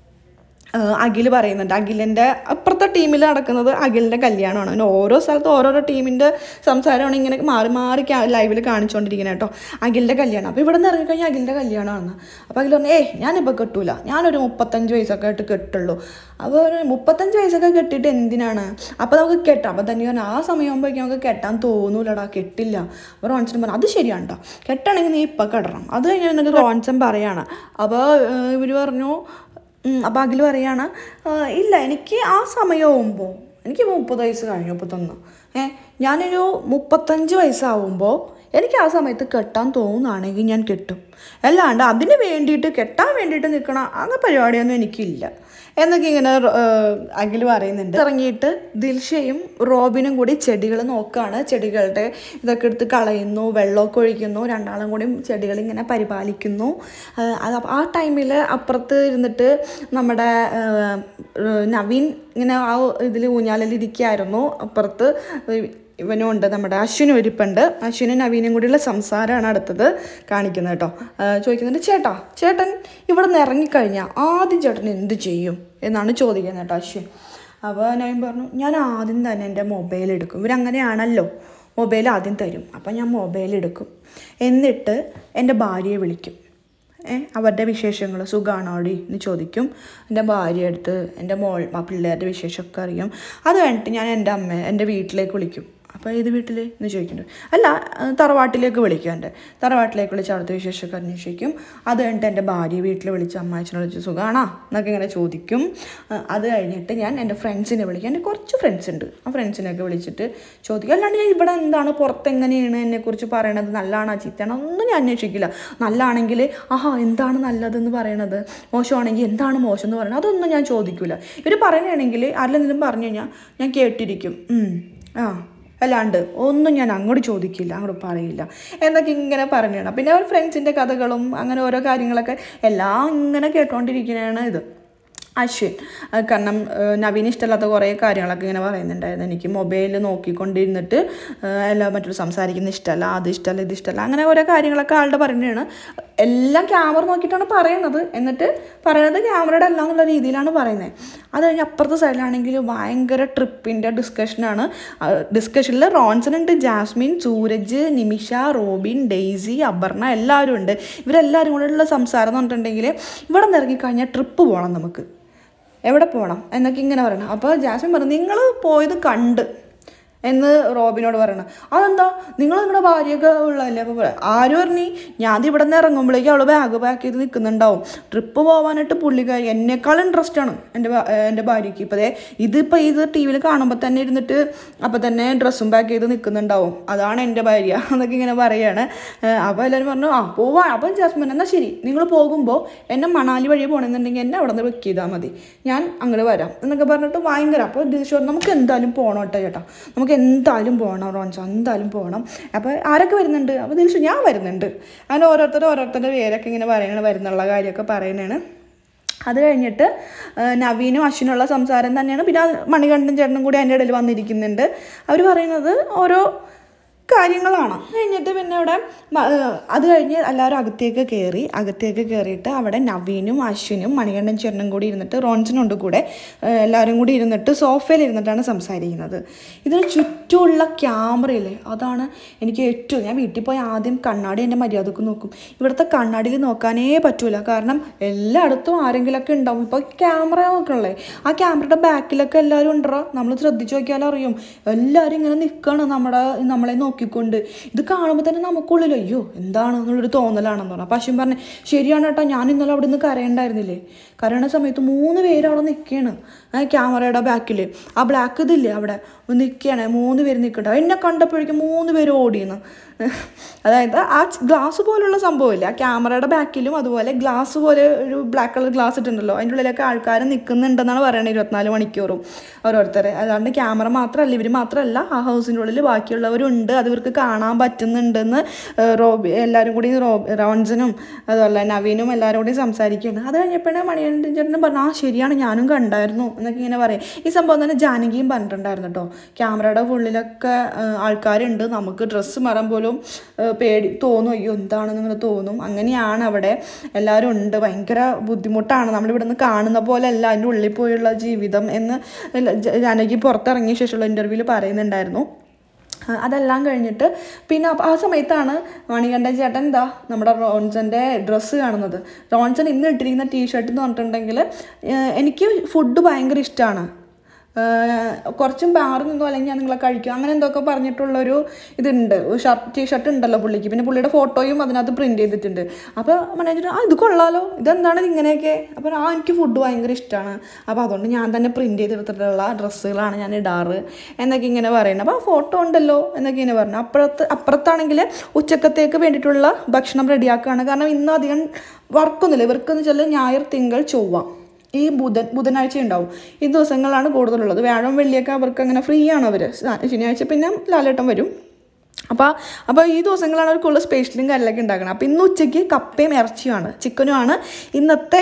അഖിൽ പറയുന്നുണ്ട് അഖിലിൻ്റെ അപ്പുറത്തെ ടീമിൽ നടക്കുന്നത് അഖിലിൻ്റെ കല്യാണമാണ് അങ്ങനെ ഓരോ സ്ഥലത്ത് ഓരോരോ ടീമിൻ്റെ സംസാരമാണ് ഇങ്ങനെ മാറി മാറി ലൈവിൽ കാണിച്ചുകൊണ്ടിരിക്കുന്നത് കേട്ടോ അഖിലിൻ്റെ കല്യാണം അപ്പോൾ ഇവിടെ നിന്ന് ഇറങ്ങിക്കഴിഞ്ഞാൽ അഖിലിൻ്റെ കല്യാണമാണ് അപ്പോൾ അഖിൽ പറഞ്ഞു ഏയ് ഞാനിപ്പോൾ കെട്ടൂല ഞാനൊരു മുപ്പത്തഞ്ച് വയസ്സൊക്കെ ആയിട്ട് കെട്ടുള്ളൂ അപ്പോൾ ഒരു മുപ്പത്തഞ്ച് വയസ്സൊക്കെ കെട്ടിയിട്ട് എന്തിനാണ് അപ്പോൾ നമുക്ക് കെട്ടാം അപ്പോൾ തന്നെ പറഞ്ഞു ആ സമയമാകുമ്പോഴേക്കും നമുക്ക് കെട്ടാൻ തോന്നൂലടാ കെട്ടില്ല അപ്പോൾ റോൺസൺ പറഞ്ഞു അത് ശരിയാണ് കേട്ടോ കെട്ടണമെങ്കിൽ നീ ഇപ്പം കെട്ടണം അത് കഴിഞ്ഞാൽ നിനക്ക് റോൺസൺ പറയാണ് അപ്പോൾ ഇവർ പറഞ്ഞു അപ്പോൾ അഖിൽ പറയാണ് "ആ, ഇല്ല എനിക്ക് ആ സമയമാകുമ്പോൾ എനിക്ക് മുപ്പത് വയസ്സ് കഴിഞ്ഞു മുപ്പത്തൊന്ന് ഏ ഞാനൊരു മുപ്പത്തഞ്ച് വയസ്സാവുമ്പോൾ എനിക്ക് ആ സമയത്ത് കെട്ടാൻ തോന്നുകയാണെങ്കിൽ ഞാൻ കെട്ടും അല്ലാണ്ട് അതിന് വേണ്ടിയിട്ട് കെട്ടാൻ വേണ്ടിയിട്ട് നിൽക്കണ അങ്ങനെ പരിപാടിയൊന്നും എനിക്കില്ല എന്നൊക്കെ ഇങ്ങനെ അഖിൽ പറയുന്നുണ്ട് ഇറങ്ങിയിട്ട് ദിൽഷയും റോബിനും കൂടി ചെടികൾ നോക്കുകയാണ് ചെടികളുടെ ഇതൊക്കെ എടുത്ത് കളയുന്നു വെള്ളമൊക്കെ ഒഴിക്കുന്നു രണ്ടാളും കൂടി ചെടികൾ ഇങ്ങനെ പരിപാലിക്കുന്നു ആ, അത് അപ്പ- ആ ടൈമിൽ അപ്പുറത്ത് ഇരുന്നിട്ട് നമ്മുടെ ആ, നവീൻ ഇങ്ങനെ ആ ഇതിൽ ഊഞ്ഞാലിൽ ഇരിക്കുകയായിരുന്നു അപ്പുറത്ത് ഇവനും ഉണ്ട് നമ്മുടെ അശ്വിനും ഇരിപ്പുണ്ട് അശ്വിനും നവീനും കൂടിയുള്ള സംസാരമാണ് അടുത്തത് കാണിക്കുന്നത് കേട്ടോ ആ, ചോദിക്കുന്നുണ്ട് ചേട്ടാ ചേട്ടൻ ഇവിടെ നിന്ന് ഇറങ്ങിക്കഴിഞ്ഞാൽ ആദ്യം ചേട്ടൻ എന്ത് ചെയ്യും എന്നാണ് ചോദിക്കുന്നത് കേട്ടോ അശ്വിൻ അപ്പോൾ നവീൻ പറഞ്ഞു ഞാൻ ആദ്യം തന്നെ എൻ്റെ മൊബൈൽ എടുക്കും ഇവരങ്ങനെയാണല്ലോ മൊബൈൽ ആദ്യം തരും അപ്പം ഞാൻ മൊബൈൽ എടുക്കും എന്നിട്ട് എൻ്റെ ഭാര്യയെ വിളിക്കും ഏ അവരുടെ വിശേഷങ്ങൾ സുഖമാണോടി എന്ന് ചോദിക്കും എൻ്റെ ഭാര്യ അടുത്ത് എൻ്റെ മോൾ ആ പിള്ളേരുടെ വിശേഷമൊക്കെ അറിയും അത് കഴിഞ്ഞിട്ട് ഞാൻ എൻ്റെ അമ്മ എൻ്റെ വീട്ടിലേക്ക് വിളിക്കും അപ്പോൾ ഏത് വീട്ടിൽ എന്ന് ചോദിക്കുന്നുണ്ട് അല്ല ആ, തറവാട്ടിലേക്ക് വിളിക്കും എൻ്റെ തറവാട്ടിലേക്ക് വിളിച്ച് അവിടുത്തെ വിശേഷമൊക്കെ അന്വേഷിക്കും അത് കഴിഞ്ഞിട്ട് എൻ്റെ ഭാര്യ വീട്ടിൽ വിളിച്ച് അമ്മാച്ചനെ വിളിച്ച് സുഖമാണോ എന്നൊക്കെ ഇങ്ങനെ ചോദിക്കും ആ, അത് കഴിഞ്ഞിട്ട് ഞാൻ എൻ്റെ ഫ്രണ്ട്സിനെ വിളിക്കും എൻ്റെ കുറച്ച് ഫ്രണ്ട്സ് ഉണ്ട് ആ ഫ്രണ്ട്സിനെയൊക്കെ വിളിച്ചിട്ട് ചോദിക്കും അല്ലാണ്ട് ഞാൻ ഇവിടെ എന്താണ് പുറത്ത് എങ്ങനെയാണ് എന്നെക്കുറിച്ച് പറയണത് നല്ലതാണോ ചീത്തയാണോ ഒന്നും ഞാൻ അന്വേഷിക്കില്ല നല്ലതാണെങ്കിൽ ആഹാ എന്താണ് നല്ലതെന്ന് പറയണത് മോശമാണെങ്കിൽ എന്താണ് മോശം എന്ന് പറയുന്നത് അതൊന്നും ഞാൻ ചോദിക്കില്ല ഇവർ പറയണമെങ്കിൽ ആരെങ്കിലും പറഞ്ഞു കഴിഞ്ഞാൽ ഞാൻ കേട്ടിരിക്കും ഉം, ആ അല്ലാണ്ട് ഒന്നും ഞാൻ അങ്ങോട്ട് ചോദിക്കില്ല അങ്ങോട്ട് പറയില്ല എന്നൊക്കെ ഇങ്ങനെ പറഞ്ഞാണ് പിന്നെ അവർ ഫ്രണ്ട്സിൻ്റെ കഥകളും അങ്ങനെ ഓരോ കാര്യങ്ങളൊക്കെ എല്ലാം ഇങ്ങനെ കേട്ടോണ്ടിരിക്കുന്നതാണ് ഇത് അശ്വിൻ അത് കാരണം ഏഹ്, നവീന് ഇഷ്ടമില്ലാത്ത കുറേ കാര്യങ്ങളൊക്കെ ഇങ്ങനെ പറയുന്നുണ്ടായിരുന്നു എനിക്ക് മൊബൈൽ നോക്കിക്കൊണ്ടിരുന്നിട്ട് ഏഹ്, എല്ലാം മറ്റൊരു സംസാരിക്കുന്ന ഇഷ്ടമല്ല അത് ഇഷ്ടമല്ല ഇത് ഇഷ്ടമല്ല അങ്ങനെ ഓരോ കാര്യങ്ങളൊക്കെ ആളുടെ പറയുന്നതാണ് എല്ലാം ക്യാമറ നോക്കിയിട്ടാണ് പറയണത് എന്നിട്ട് പറയണത് ക്യാമറയുടെ എല്ലാം എന്നുള്ള രീതിയിലാണ് പറയുന്നത് അത് കഴിഞ്ഞ് അപ്പുറത്തെ സൈഡിലാണെങ്കിൽ ഭയങ്കര ട്രിപ്പിൻ്റെ ഡിസ്കഷനാണ് ഡിസ്കഷനിൽ റോൺസൺ ഉണ്ട് ജാസ്മിൻ സൂരജ് നിമിഷ റോബിൻ ഡെയ്സി അപർണ എല്ലാവരും ഉണ്ട് ഇവരെല്ലാവരും കൂടെ ഉള്ള സംസാരം എന്ന് പറഞ്ഞിട്ടുണ്ടെങ്കിൽ ഇവിടെ നിന്ന് ഇറങ്ങിക്കഴിഞ്ഞാൽ ട്രിപ്പ് പോകണം നമുക്ക് എവിടെ പോകണം എന്നൊക്കെ ഇങ്ങനെ പറയണം അപ്പോൾ ജാസ്മിൻ പറഞ്ഞു നിങ്ങൾ പോയത് കണ്ട് എന്ന് റോബിനോട് പറയണം അതെന്താ നിങ്ങൾ നിങ്ങളുടെ ഭാര്യയൊക്കെ ഉള്ളതല്ലേ അപ്പോൾ പറയാം ആര് പറഞ്ഞു ഞാൻ ഇവിടെ നിന്ന് ഇറങ്ങുമ്പോഴേക്കും അവൾ ബാഗ് പാക്ക് ചെയ്ത് നിൽക്കുന്നുണ്ടാവും ട്രിപ്പ് പോകാനായിട്ട് പുള്ളിക്കാരി എന്നെക്കാൾ ഇൻട്രസ്റ്റ് ആണ് എൻ്റെ ഭാ- ഏഹ് എൻ്റെ ഭാര്യയ്ക്ക് ഇപ്പോൾ ദേ ഇതിപ്പോൾ ഇത് ടി വിയിൽ കാണുമ്പോൾ തന്നെ ഇരുന്നിട്ട് അപ്പോൾ തന്നെ ഡ്രസ്സും പാക്ക് ചെയ്ത് നിൽക്കുന്നുണ്ടാവും അതാണ് എൻ്റെ ഭാര്യ എന്നൊക്കെ ഇങ്ങനെ പറയാണ് ഏഹ് അപ്പോൾ എല്ലാവരും പറഞ്ഞു ആ പോവാ അപ്പോൾ ജാസ്മിൻ എന്നാൽ ശരി നിങ്ങൾ പോകുമ്പോൾ എന്നെ മണാലി വഴി പോകണമെന്നുണ്ടെങ്കിൽ എന്നെ അവിടെ നിന്ന് വെക്ക് ചെയ്താൽ മതി ഞാൻ അങ്ങോട്ട് വരാം എന്നൊക്കെ പറഞ്ഞിട്ട് ഭയങ്കര അപ്പോൾ ദിൽഷോർ നമുക്ക് എന്തായാലും പോകണം കേട്ടോ ചേട്ടാ നമുക്ക് എന്തായാലും പോകണം റോൺസോ എന്തായാലും പോകണം അപ്പോൾ ആരൊക്കെ വരുന്നുണ്ട് അപ്പോൾ ദിൽഷു ഞാൻ വരുന്നുണ്ട് അങ്ങനെ ഓരോരുത്തർ ഓരോരുത്തരുടെ പേരൊക്കെ ഇങ്ങനെ പറയണ വരുന്നുള്ള കാര്യമൊക്കെ പറയുന്നതാണ് അത് കഴിഞ്ഞിട്ട് ആ, നവീനും അശ്വിനുള്ള സംസാരം തന്നെയാണ് പിന്നെ ആ മണികണ്ഠൻ ചേട്ടനും കൂടി അതിൻ്റെ ഇടയിൽ വന്നിരിക്കുന്നുണ്ട് അവർ പറയുന്നത് ഓരോ കാര്യങ്ങളാണ് കഴിഞ്ഞിട്ട് പിന്നെ അവിടെ മ- ഏഹ് അത് കഴിഞ്ഞ് എല്ലാവരും അകത്തേക്ക് കയറി അകത്തേക്ക് കയറിയിട്ട് അവിടെ നവീനും അശ്വിനും മണികണ്ഠൻ ചേട്ടനും കൂടി ഇരുന്നിട്ട് റോൺസിനുണ്ട് കൂടെ ഏഹ് എല്ലാവരും കൂടി ഇരുന്നിട്ട് സോഫയിൽ ഇരുന്നിട്ടാണ് സംസാരിക്കുന്നത് ഇതിന് ചുറ്റുമുള്ള ക്യാമറയില്ലേ അതാണ് എനിക്ക് ഏറ്റവും ഞാൻ വീട്ടിൽ പോയി ആദ്യം കണ്ണാടി എൻ്റെ മര്യാദക്ക് നോക്കും ഇവിടുത്തെ കണ്ണാടിയിൽ നോക്കാനേ പറ്റൂല കാരണം എല്ലായിടത്തും ആരെങ്കിലുമൊക്കെ ഉണ്ടാവും ഇപ്പോൾ ക്യാമറ നോക്കണല്ലേ ആ ക്യാമറയുടെ ബാക്കിലൊക്കെ എല്ലാവരും ഉണ്ടോ നമ്മൾ ശ്രദ്ധിച്ച് നോക്കിയാൽ അറിയും എല്ലാവരും ഇങ്ങനെ നിൽക്കുകയാണ് നമ്മുടെ നമ്മളെ നോക്കിക്കൊണ്ട് ഇത് കാണുമ്പോൾ തന്നെ നമുക്കുള്ളിൽ അയ്യോ എന്താണ് എന്നുള്ളൊരു തോന്നലാണെന്ന് പറഞ്ഞു അപ്പോൾ അശ്വിൻ പറഞ്ഞു ശരിയാണ് കേട്ടോ ഞാൻ ഇന്നലെ അവിടെ നിന്ന് കരയണ്ടായിരുന്നില്ലേ കരയണ സമയത്ത് മൂന്ന് പേര് അവിടെ നിൽക്കുകയാണ് ആ ക്യാമറയുടെ ബാക്കിൽ ആ ബ്ലാക്ക് ഇതില്ലേ അവിടെ നിൽക്കുകയാണ് മൂന്ന് പേര് നിൽക്കണ്ട എന്നെ കണ്ടപ്പോഴേക്കും മൂന്ന് പേര് ഓടിയെന്ന് അതായത് ആ ഗ്ലാസ് പോലുള്ള സംഭവമില്ല ആ ക്യാമറയുടെ ബാക്കിലും അതുപോലെ ഗ്ലാസ് പോലെ ഒരു ബ്ലാക്ക് കളർ ഗ്ലാസ് ഇട്ടുണ്ടല്ലോ അതിൻ്റെ ഉള്ളിലൊക്കെ ആൾക്കാർ നിൽക്കുന്നുണ്ടെന്നാണ് പറയുന്നത് ഇരുപത്തിനാല് മണിക്കൂറും ഓരോരുത്തരെ അതാണ്ട് ക്യാമറ മാത്രമല്ല ഇവർ മാത്രമല്ല ആ ഹൗസിൻ്റെ ഉള്ളിൽ ബാക്കിയുള്ളവരുണ്ട് അത് ഇവർക്ക് കാണാൻ പറ്റുന്നുണ്ടെന്ന് ഏഹ് റോബി എല്ലാവരും കൂടി റോബ് റോൺസനും അതുപോലെ നവീനും എല്ലാവരും കൂടി സംസാരിക്കുന്നുണ്ട് അത് കഴിഞ്ഞപ്പോഴേ മണികണ്ഠൻ ചേട്ടനും പറഞ്ഞു ആ ശരിയാണ് ഞാനും കണ്ടായിരുന്നു എന്നൊക്കെ ഇങ്ങനെ പറയും ഈ സംഭവം തന്നെ ജാനകിയും പറഞ്ഞിട്ടുണ്ടായിരുന്നു കേട്ടോ ക്യാമറയുടെ ഉള്ളിലൊക്കെ ഏഹ് ആൾക്കാരുണ്ട് നമുക്ക് ഡ്രസ്സ് മാറാൻ പോലും ഏഹ് പേടി തോന്നും അയ്യോ എന്താണെന്ന് ഇങ്ങനെ തോന്നും അങ്ങനെയാണ് അവിടെ എല്ലാവരും ഉണ്ട് ഭയങ്കര ബുദ്ധിമുട്ടാണ് നമ്മളിവിടെ നിന്ന് കാണുന്ന പോലെ അല്ല അതിൻ്റെ ഉള്ളിൽ പോയുള്ള ജീവിതം എന്ന് ജ- ജാനകി പുറത്തിറങ്ങിയ ശേഷമുള്ള ഇൻ്റർവ്യൂവിൽ പറയുന്നുണ്ടായിരുന്നു ആ, അതെല്ലാം കഴിഞ്ഞിട്ട് പിന്നെ അപ്പ- ആ സമയത്താണ് മണികണ്ഠൻ ചേട്ടൻ എന്താ നമ്മുടെ റോൺസൻ്റെ ഡ്രസ്സ് കാണുന്നത് റോൺസൺ ഇന്ന് ഇട്ടിരിക്കുന്ന ടീഷർട്ട് എന്ന് പറഞ്ഞിട്ടുണ്ടെങ്കിൽ ഏഹ്, എനിക്ക് ഫുഡ് ഭയങ്കര ഇഷ്ടമാണ് കുറച്ചും മാറി നിന്നോ അല്ലെങ്കിൽ ഞാൻ നിങ്ങളെ കഴിക്കും അങ്ങനെ എന്തൊക്കെ പറഞ്ഞിട്ടുള്ളൊരു ഇതുണ്ട് ഷർട്ട് ടീഷർട്ട് ഉണ്ടല്ലോ പുള്ളിക്ക് പിന്നെ പുള്ളിയുടെ ഫോട്ടോയും അതിനകത്ത് പ്രിൻറ്റ് ചെയ്തിട്ടുണ്ട് അപ്പോൾ മാനേജർ ആ ഇത് കൊള്ളാലോ ഇതെന്താണ് ഇത് ഇങ്ങനെയൊക്കെ അപ്പോൾ ആ എനിക്ക് ഫുഡ് ഭയങ്കര ഇഷ്ടമാണ് അപ്പോൾ അതുകൊണ്ട് ഞാൻ തന്നെ പ്രിൻറ്റ് ചെയ്തെടുത്തിട്ടുള്ള ഡ്രസ്സുകളാണ് ഞാൻ ഇടാറ് എന്നൊക്കെ ഇങ്ങനെ പറയുന്നത് അപ്പോൾ ആ ഫോട്ടോ ഉണ്ടല്ലോ എന്നൊക്കെ ഇങ്ങനെ പറഞ്ഞു അപ്പുറത്ത് അപ്പുറത്താണെങ്കിൽ ഉച്ചക്കത്തേക്ക് വേണ്ടിയിട്ടുള്ള ഭക്ഷണം റെഡിയാക്കുകയാണ് കാരണം ഇന്ന് അധികം വർക്കൊന്നുമില്ല ഇവർക്കെന്ന് വെച്ചാൽ ഞായർ തിങ്കൾ ചൊവ്വ ഈ ബുധൻ ബുധനാഴ്ച ഉണ്ടാവും ഈ ദിവസങ്ങളാണ് കൂടുതലുള്ളത് വ്യാഴം വെള്ളിയൊക്കെ അവർക്ക് അങ്ങനെ ഫ്രീ ആണ് അവർ ശനിയാഴ്ച പിന്നെ ലാലേട്ടൻ വരും അപ്പോൾ അപ്പോൾ ഈ ദിവസങ്ങളാണ് അവർ കൂടുതൽ സ്പെഷ്യലും കാര്യങ്ങളൊക്കെ ഉണ്ടാക്കണം അപ്പോൾ ഇന്ന് ഉച്ചയ്ക്ക് കപ്പയും ഇറച്ചിയുമാണ് ചിക്കനുമാണ് ഇന്നത്തെ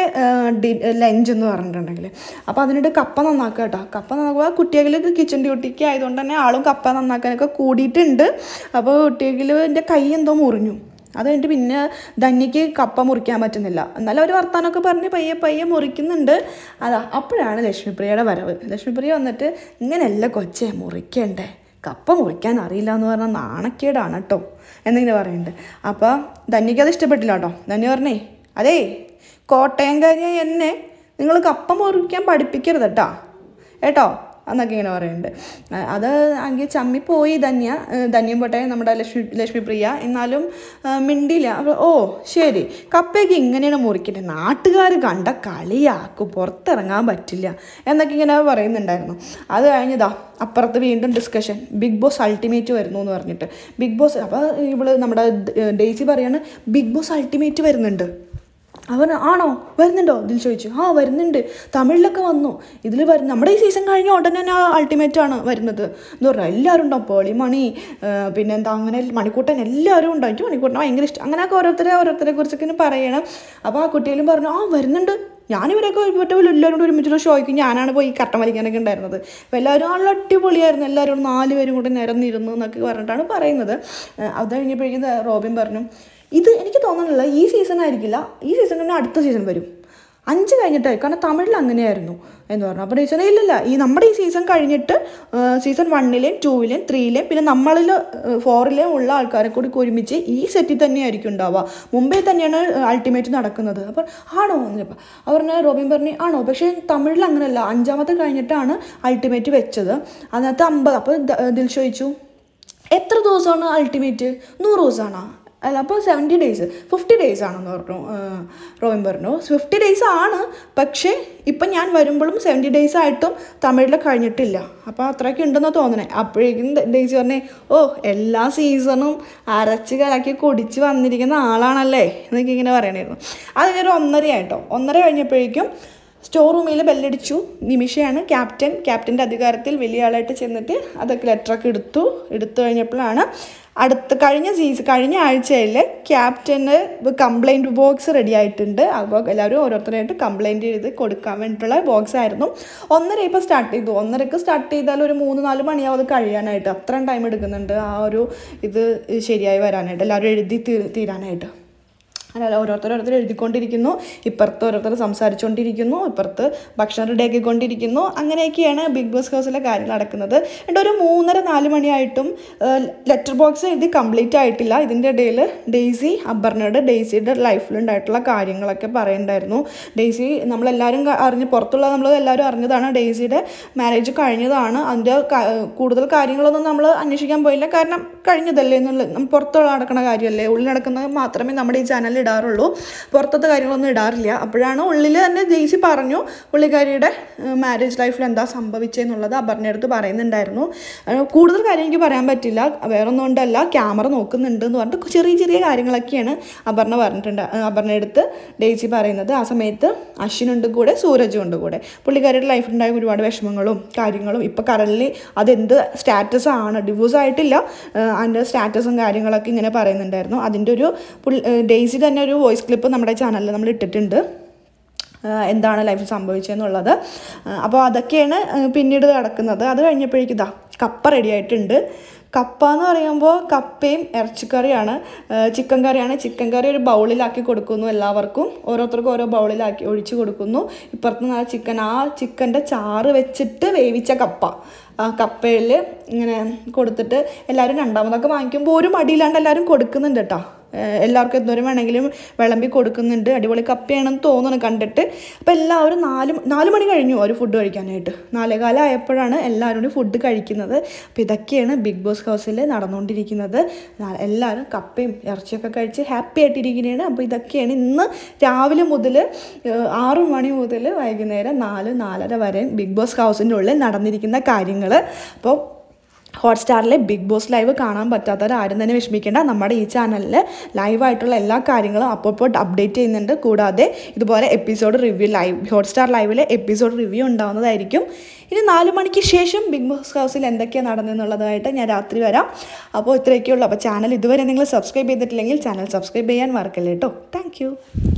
ലഞ്ച് എന്ന് പറഞ്ഞിട്ടുണ്ടെങ്കിൽ അപ്പോൾ അതിനിട്ട് കപ്പ നന്നാക്കുക കേട്ടോ കപ്പ നന്നാക്കുക കുട്ടികളിൽ കിച്ചൺ ഡ്യൂട്ടിക്ക് ആയതുകൊണ്ട് തന്നെ ആളും കപ്പ നന്നാക്കാനൊക്കെ കൂടിയിട്ടുണ്ട് അപ്പോൾ കുട്ടികളിൻ്റെ കൈ എന്തോ മുറിഞ്ഞു അത് കഴിഞ്ഞിട്ട് പിന്നെ ധന്യക്ക് കപ്പ മുറിക്കാൻ പറ്റുന്നില്ല എന്നാലും അവർ വർത്താനമൊക്കെ പറഞ്ഞ് പയ്യെ പയ്യെ മുറിക്കുന്നുണ്ട് അതാ അപ്പോഴാണ് ലക്ഷ്മിപ്രിയയുടെ വരവ് ലക്ഷ്മിപ്രിയ വന്നിട്ട് ഇങ്ങനെയല്ല കൊച്ചേ മുറിക്കണ്ടേ കപ്പ മുറിക്കാൻ അറിയില്ല എന്ന് പറഞ്ഞാൽ നാണക്കേടാണ് കേട്ടോ എന്നിങ്ങനെ പറയുന്നുണ്ട് അപ്പോൾ ധന്യക്ക് അത് ഇഷ്ടപ്പെട്ടില്ല കേട്ടോ ധന്യ പറഞ്ഞേ അതേ കോട്ടയംകാരിയായ എന്നെ നിങ്ങൾ കപ്പ മുറിക്കാൻ പഠിപ്പിക്കരുത് കേട്ടോ കേട്ടോ എന്നൊക്കെ ഇങ്ങനെ പറയുന്നുണ്ട് ആ, അത് അങ്കിൽ ചമ്മിപ്പോയി ധന്യ ഏ, ധന്യം പോട്ടെ നമ്മുടെ ലക്ഷ്മി ലക്ഷ്മിപ്രിയ എന്നാലും ആ, മിണ്ടിയില്ല അപ്പോൾ ഓ ശരി കപ്പയൊക്കെ ഇങ്ങനെയാണ് മുറിക്കട്ടെ നാട്ടുകാർ കണ്ട കളിയാക്കും പുറത്തിറങ്ങാൻ പറ്റില്ല എന്നൊക്കെ ഇങ്ങനെ പറയുന്നുണ്ടായിരുന്നു അത് കഴിഞ്ഞതാ അപ്പുറത്ത് വീണ്ടും ഡിസ്കഷൻ ബിഗ് ബോസ് അൾട്ടിമേറ്റ് വരുന്നു എന്ന് പറഞ്ഞിട്ട് ബിഗ് ബോസ് അപ്പോൾ ഇവള് നമ്മുടെ ദ- ഡെയ്സി പറയാണ് ബിഗ് ബോസ് അൾട്ടിമേറ്റ് വരുന്നുണ്ട് അവൻ ആണോ വരുന്നുണ്ടോ ഇതിൽ ചോദിച്ചു ആ വരുന്നുണ്ട് തമിഴിലൊക്കെ വന്നു ഇതിൽ വരും നമ്മുടെ ഈ സീസൺ കഴിഞ്ഞ ഉടനെ തന്നെ അൾട്ടിമേറ്റ് ആണ് വരുന്നത് എന്ന് പറഞ്ഞാൽ എല്ലാവരും ഉണ്ടാവും പേളിമണി ആ, പിന്നെന്താ അങ്ങനെ മണിക്കൂട്ടൻ എല്ലാവരും ഉണ്ടാവും എനിക്ക് മണിക്കൂട്ടൻ ഭയങ്കര ഇഷ്ടം അങ്ങനെയൊക്കെ ഓരോരുത്തരെ ഓരോരുത്തരെ കുറിച്ചൊക്കെ ഇങ്ങനെ പറയണം അപ്പോൾ ആ കുട്ടികളും പറഞ്ഞു ആ വരുന്നുണ്ട് ഞാനിവരൊക്കെ ഒരുപറ്റ എല്ലാവരും കൂടി ഒരുമിച്ചുള്ള ഷോയ്ക്ക് ഞാനാണ് പോയി കട്ടം വലിക്കാനൊക്കെ ഉണ്ടായിരുന്നത് അപ്പോൾ എല്ലാവരും നല്ല അടിപൊളിയായിരുന്നു എല്ലാവരും നാല് പേരും കൂടി നിരന്നിരുന്നു എന്നൊക്കെ പറഞ്ഞിട്ടാണ് പറയുന്നത് ആ, അത് കഴിഞ്ഞപ്പോഴേക്കും ദാ റോബിൻ പറഞ്ഞു ഇത് എനിക്ക് തോന്നുന്നില്ല ഈ സീസൺ ആയിരിക്കില്ല ഈ സീസൺ കഴിഞ്ഞാൽ അടുത്ത സീസൺ വരും അഞ്ച് കഴിഞ്ഞിട്ടായി കാരണം തമിഴിൽ അങ്ങനെയായിരുന്നു എന്ന് പറഞ്ഞു അപ്പോൾ ടീച്ചർ ഇല്ലില്ല ഈ നമ്മുടെ ഈ സീസൺ കഴിഞ്ഞിട്ട് സീസൺ വണ്ണിലെയും ടൂവിലെയും ത്രീയിലെയും പിന്നെ നമ്മളിൽ ഫോറിലെയും ഉള്ള ആൾക്കാരെ കൂടി ഒരുമിച്ച് ഈ സെറ്റിൽ തന്നെയായിരിക്കും ഉണ്ടാവുക മുംബൈ തന്നെയാണ് അൾട്ടിമേറ്റ് നടക്കുന്നത് അപ്പോൾ ആണോ എന്നപ്പോൾ അവർ പറഞ്ഞ റോബിൻ പറഞ്ഞു ആണോ പക്ഷേ തമിഴിൽ അങ്ങനെയല്ല അഞ്ചാമത്തെ കഴിഞ്ഞിട്ടാണ് അൾട്ടിമേറ്റ് വെച്ചത് അതിനകത്ത് അമ്പത് അപ്പോൾ ദ- ദിൽ ചോദിച്ചു എത്ര ദിവസമാണ് അൾട്ടിമേറ്റ് നൂറ് ദിവസമാണോ അല്ല അപ്പോൾ സെവൻറ്റി ഡേയ്സ് ഫിഫ്റ്റി ഡേയ്സ് ആണെന്ന് പറഞ്ഞു ആ, റോബിൻ പറഞ്ഞു ഫിഫ്റ്റി ഡേയ്സ് ആണ് പക്ഷേ ഇപ്പം ഞാൻ വരുമ്പോഴും സെവൻറ്റി ഡേയ്സ് ആയിട്ടും തമിഴിൽ കഴിഞ്ഞിട്ടില്ല അപ്പോൾ അത്രയൊക്കെ ഉണ്ടെന്ന് തോന്നണേ അപ്പോഴേക്കും ഡേയ്സ് പറഞ്ഞേ ഓ എല്ലാ സീസണും അരച്ച് കലക്കി കുടിച്ച് വന്നിരിക്കുന്ന ആളാണല്ലേ എന്നൊക്കെ ഇങ്ങനെ പറയണായിരുന്നു അത് കഴിഞ്ഞൊരു ഒന്നര ആയിട്ടോ ഒന്നര കഴിഞ്ഞപ്പോഴേക്കും സ്റ്റോർ റൂമിൽ ബെല്ലടിച്ചു നിമിഷയാണ് ക്യാപ്റ്റൻ ക്യാപ്റ്റൻ്റെ അധികാരത്തിൽ വലിയ ആളായിട്ട് ചെന്നിട്ട് അതൊക്കെ ലെറ്ററൊക്കെ എടുത്തു എടുത്തു കഴിഞ്ഞപ്പോഴാണ് അടുത്ത കഴിഞ്ഞ സീസൺ കഴിഞ്ഞ ആഴ്ചയിൽ ക്യാപ്റ്റന് കംപ്ലൈൻറ്റ് ബോക്സ് റെഡി ആയിട്ടുണ്ട് അപ്പോൾ എല്ലാവരും ഓരോരുത്തരായിട്ട് കംപ്ലൈൻറ്റ് ചെയ്ത് കൊടുക്കാൻ വേണ്ടിയിട്ടുള്ള ബോക്സ് ആയിരുന്നു ഒന്നര ഇപ്പോൾ സ്റ്റാർട്ട് ചെയ്തു ഒന്നരക്ക് സ്റ്റാർട്ട് ചെയ്താൽ ഒരു മൂന്ന് നാല് മണിയാവും അത് കഴിയാനായിട്ട് അത്രയും ടൈം എടുക്കുന്നുണ്ട് ആ ഒരു ഇത് ശരിയായി വരാനായിട്ട് എല്ലാവരും എഴുതി തീ തീരാനായിട്ട് അങ്ങനെ ഓരോരുത്തർ ഓരോരുത്തർ എഴുതിക്കൊണ്ടിരിക്കുന്നു ഇപ്പുറത്ത് ഓരോരുത്തർ സംസാരിച്ചുകൊണ്ടിരിക്കുന്നു ഇപ്പുറത്ത് ഭക്ഷണം റെഡിയാക്കിക്കൊണ്ടിരിക്കുന്നു അങ്ങനെയൊക്കെയാണ് ബിഗ് ബോസ് ഹൗസിലെ കാര്യങ്ങൾ നടക്കുന്നത് എന്നിട്ട് ഒരു മൂന്നര നാല് മണിയായിട്ടും ലെറ്റർ ബോക്സ് എഴുതി കംപ്ലീറ്റ് ആയിട്ടില്ല ഇതിൻ്റെ ഇടയിൽ ഡെയ്സി അബർണയുടെ ഡെയ്സിയുടെ ലൈഫിലുണ്ടായിട്ടുള്ള കാര്യങ്ങളൊക്കെ പറയുന്നുണ്ടായിരുന്നു ഡെയ്സി നമ്മളെല്ലാവരും ക- അറിഞ്ഞ് പുറത്തുള്ള നമ്മൾ എല്ലാവരും അറിഞ്ഞതാണ് ഡെയ്സിയുടെ മാരേജ് കഴിഞ്ഞതാണ് അതിൻ്റെ ക- കൂടുതൽ കാര്യങ്ങളൊന്നും നമ്മൾ അന്വേഷിക്കാൻ പോയില്ല കാരണം കഴിഞ്ഞതല്ലേ എന്നുള്ളത് നമ്മൾ പുറത്തുള്ള നടക്കുന്ന കാര്യമല്ലേ ഉള്ളിൽ നടക്കുന്നത് മാത്രമേ നമ്മുടെ ഈ ചാനലിൽ ഇടാറുള്ളൂ പുറത്തത്തെ കാര്യങ്ങളൊന്നും ഇടാറില്ല അപ്പോഴാണ് ഉള്ളിൽ തന്നെ ജെയ്സി പറഞ്ഞു പുള്ളിക്കാരിയുടെ മാരേജ് ലൈഫിൽ എന്താ സംഭവിച്ചതെന്നുള്ളത് അപർണ അടുത്ത് പറയുന്നുണ്ടായിരുന്നു ഏഹ് കൂടുതൽ കാര്യം എനിക്ക് പറയാൻ പറ്റില്ല വേറൊന്നും കൊണ്ടല്ല ക്യാമറ നോക്കുന്നുണ്ട് എന്ന് പറഞ്ഞിട്ട് ചെറിയ ചെറിയ കാര്യങ്ങളൊക്കെയാണ് അപർണ പറഞ്ഞിട്ടുണ്ട് ഏഹ് അപർണ അടുത്ത് ഡെയ്സി പറയുന്നത് ആ സമയത്ത് അശ്വിനുണ്ട് കൂടെ സൂരജും ഉണ്ട് കൂടെ പുള്ളിക്കാരിയുടെ ലൈഫിലുണ്ടായ ഒരുപാട് വിഷമങ്ങളും കാര്യങ്ങളും ഇപ്പോൾ കറൻലി അതെന്ത് സ്റ്റാറ്റസ് ആണ് ഡിവോഴ്സ് ആയിട്ടില്ല ഏഹ് അതിൻ്റെ സ്റ്റാറ്റസും കാര്യങ്ങളൊക്കെ ഇങ്ങനെ പറയുന്നുണ്ടായിരുന്നു അതിൻ്റെ ഒരു പുള്ളി ഡെയ്സി തന്നെ ഒരു വോയിസ് ക്ലിപ്പ് നമ്മുടെ ചാനലിൽ നമ്മൾ ഇട്ടിട്ടുണ്ട് ആഹ് എന്താണ് ലൈഫിൽ സംഭവിച്ചതെന്നുള്ളത് ആഹ് അപ്പോൾ അതൊക്കെയാണ് ആഹ് പിന്നീട് നടക്കുന്നത് അത് കഴിഞ്ഞപ്പോഴേക്കും ഇതാ കപ്പ റെഡി ആയിട്ടുണ്ട് കപ്പ എന്ന് പറയുമ്പോൾ കപ്പയും ഇറച്ചിക്കറിയാണ് ആഹ് ചിക്കൻ കറിയാണ് ചിക്കൻ കറി ഒരു ബൗളിലാക്കി കൊടുക്കുന്നു എല്ലാവർക്കും ഓരോരുത്തർക്കും ഓരോ ബൗളിലാക്കി ഒഴിച്ച് കൊടുക്കുന്നു ഇപ്പുറത്ത് നിന്ന് ആ ചിക്കൻ ആ ചിക്കൻ്റെ ചാറ് വെച്ചിട്ട് വേവിച്ച കപ്പ ആ കപ്പയിൽ ഇങ്ങനെ കൊടുത്തിട്ട് എല്ലാവരും രണ്ടാമതൊക്കെ വാങ്ങിക്കുമ്പോൾ ഒരു മടിയില്ലാണ്ട് എല്ലാവരും കൊടുക്കുന്നുണ്ട് കേട്ടോ ഏഹ് എല്ലാവർക്കും എന്തോരം വേണമെങ്കിലും വിളമ്പി കൊടുക്കുന്നുണ്ട് അടിപൊളി കപ്പയാണെന്ന് തോന്നുന്നു കണ്ടിട്ട് അപ്പോൾ എല്ലാവരും നാല് നാല് മണി കഴിഞ്ഞു ഒരു ഫുഡ് കഴിക്കാനായിട്ട് നാലേകാലം ആയപ്പോഴാണ് എല്ലാവരും കൂടി ഫുഡ് കഴിക്കുന്നത് അപ്പോൾ ഇതൊക്കെയാണ് ബിഗ് ബോസ് ഹൗസിൽ നടന്നുകൊണ്ടിരിക്കുന്നത് നാ- എല്ലാവരും കപ്പയും ഇറച്ചിയൊക്കെ കഴിച്ച് ഹാപ്പി ആയിട്ടിരിക്കുകയാണ് അപ്പോൾ ഇതൊക്കെയാണ് ഇന്ന് രാവിലെ മുതൽ ഏഹ് ആറ് മണി മുതൽ വൈകുന്നേരം നാല് നാലര വരെ ബിഗ് ബോസ് ഹൗസിൻ്റെ ഉള്ളിൽ നടന്നിരിക്കുന്ന കാര്യങ്ങൾ അപ്പോൾ ഹോട്ട്സ്റ്റാറിലെ ബിഗ് ബോസ് ലൈവ് കാണാൻ പറ്റാത്തവർ ആരും തന്നെ വിഷമിക്കേണ്ട നമ്മുടെ ഈ ചാനലിൽ ലൈവായിട്ടുള്ള എല്ലാ കാര്യങ്ങളും അപ്പോൾ ഇപ്പോൾ അപ്ഡേറ്റ് ചെയ്യുന്നുണ്ട് കൂടാതെ ഇതുപോലെ എപ്പിസോഡ് റിവ്യൂ ലൈവ് ഹോട്ട്സ്റ്റാർ ലൈവിലെ എപ്പിസോഡ് റിവ്യൂ ഉണ്ടാവുന്നതായിരിക്കും ഇനി നാല് മണിക്ക് ശേഷം ബിഗ് ബോസ് ഹൗസിൽ എന്തൊക്കെയാണ് നടന്നെന്നുള്ളതായിട്ട് ഞാൻ രാത്രി വരാം അപ്പോൾ ഇത്രയൊക്കെയുള്ളൂ അപ്പോൾ ചാനൽ ഇതുവരെ നിങ്ങൾ സബ്സ്ക്രൈബ് ചെയ്തിട്ടില്ലെങ്കിൽ ചാനൽ സബ്സ്ക്രൈബ് ചെയ്യാൻ മറക്കല്ലേ കേട്ടോ താങ്ക്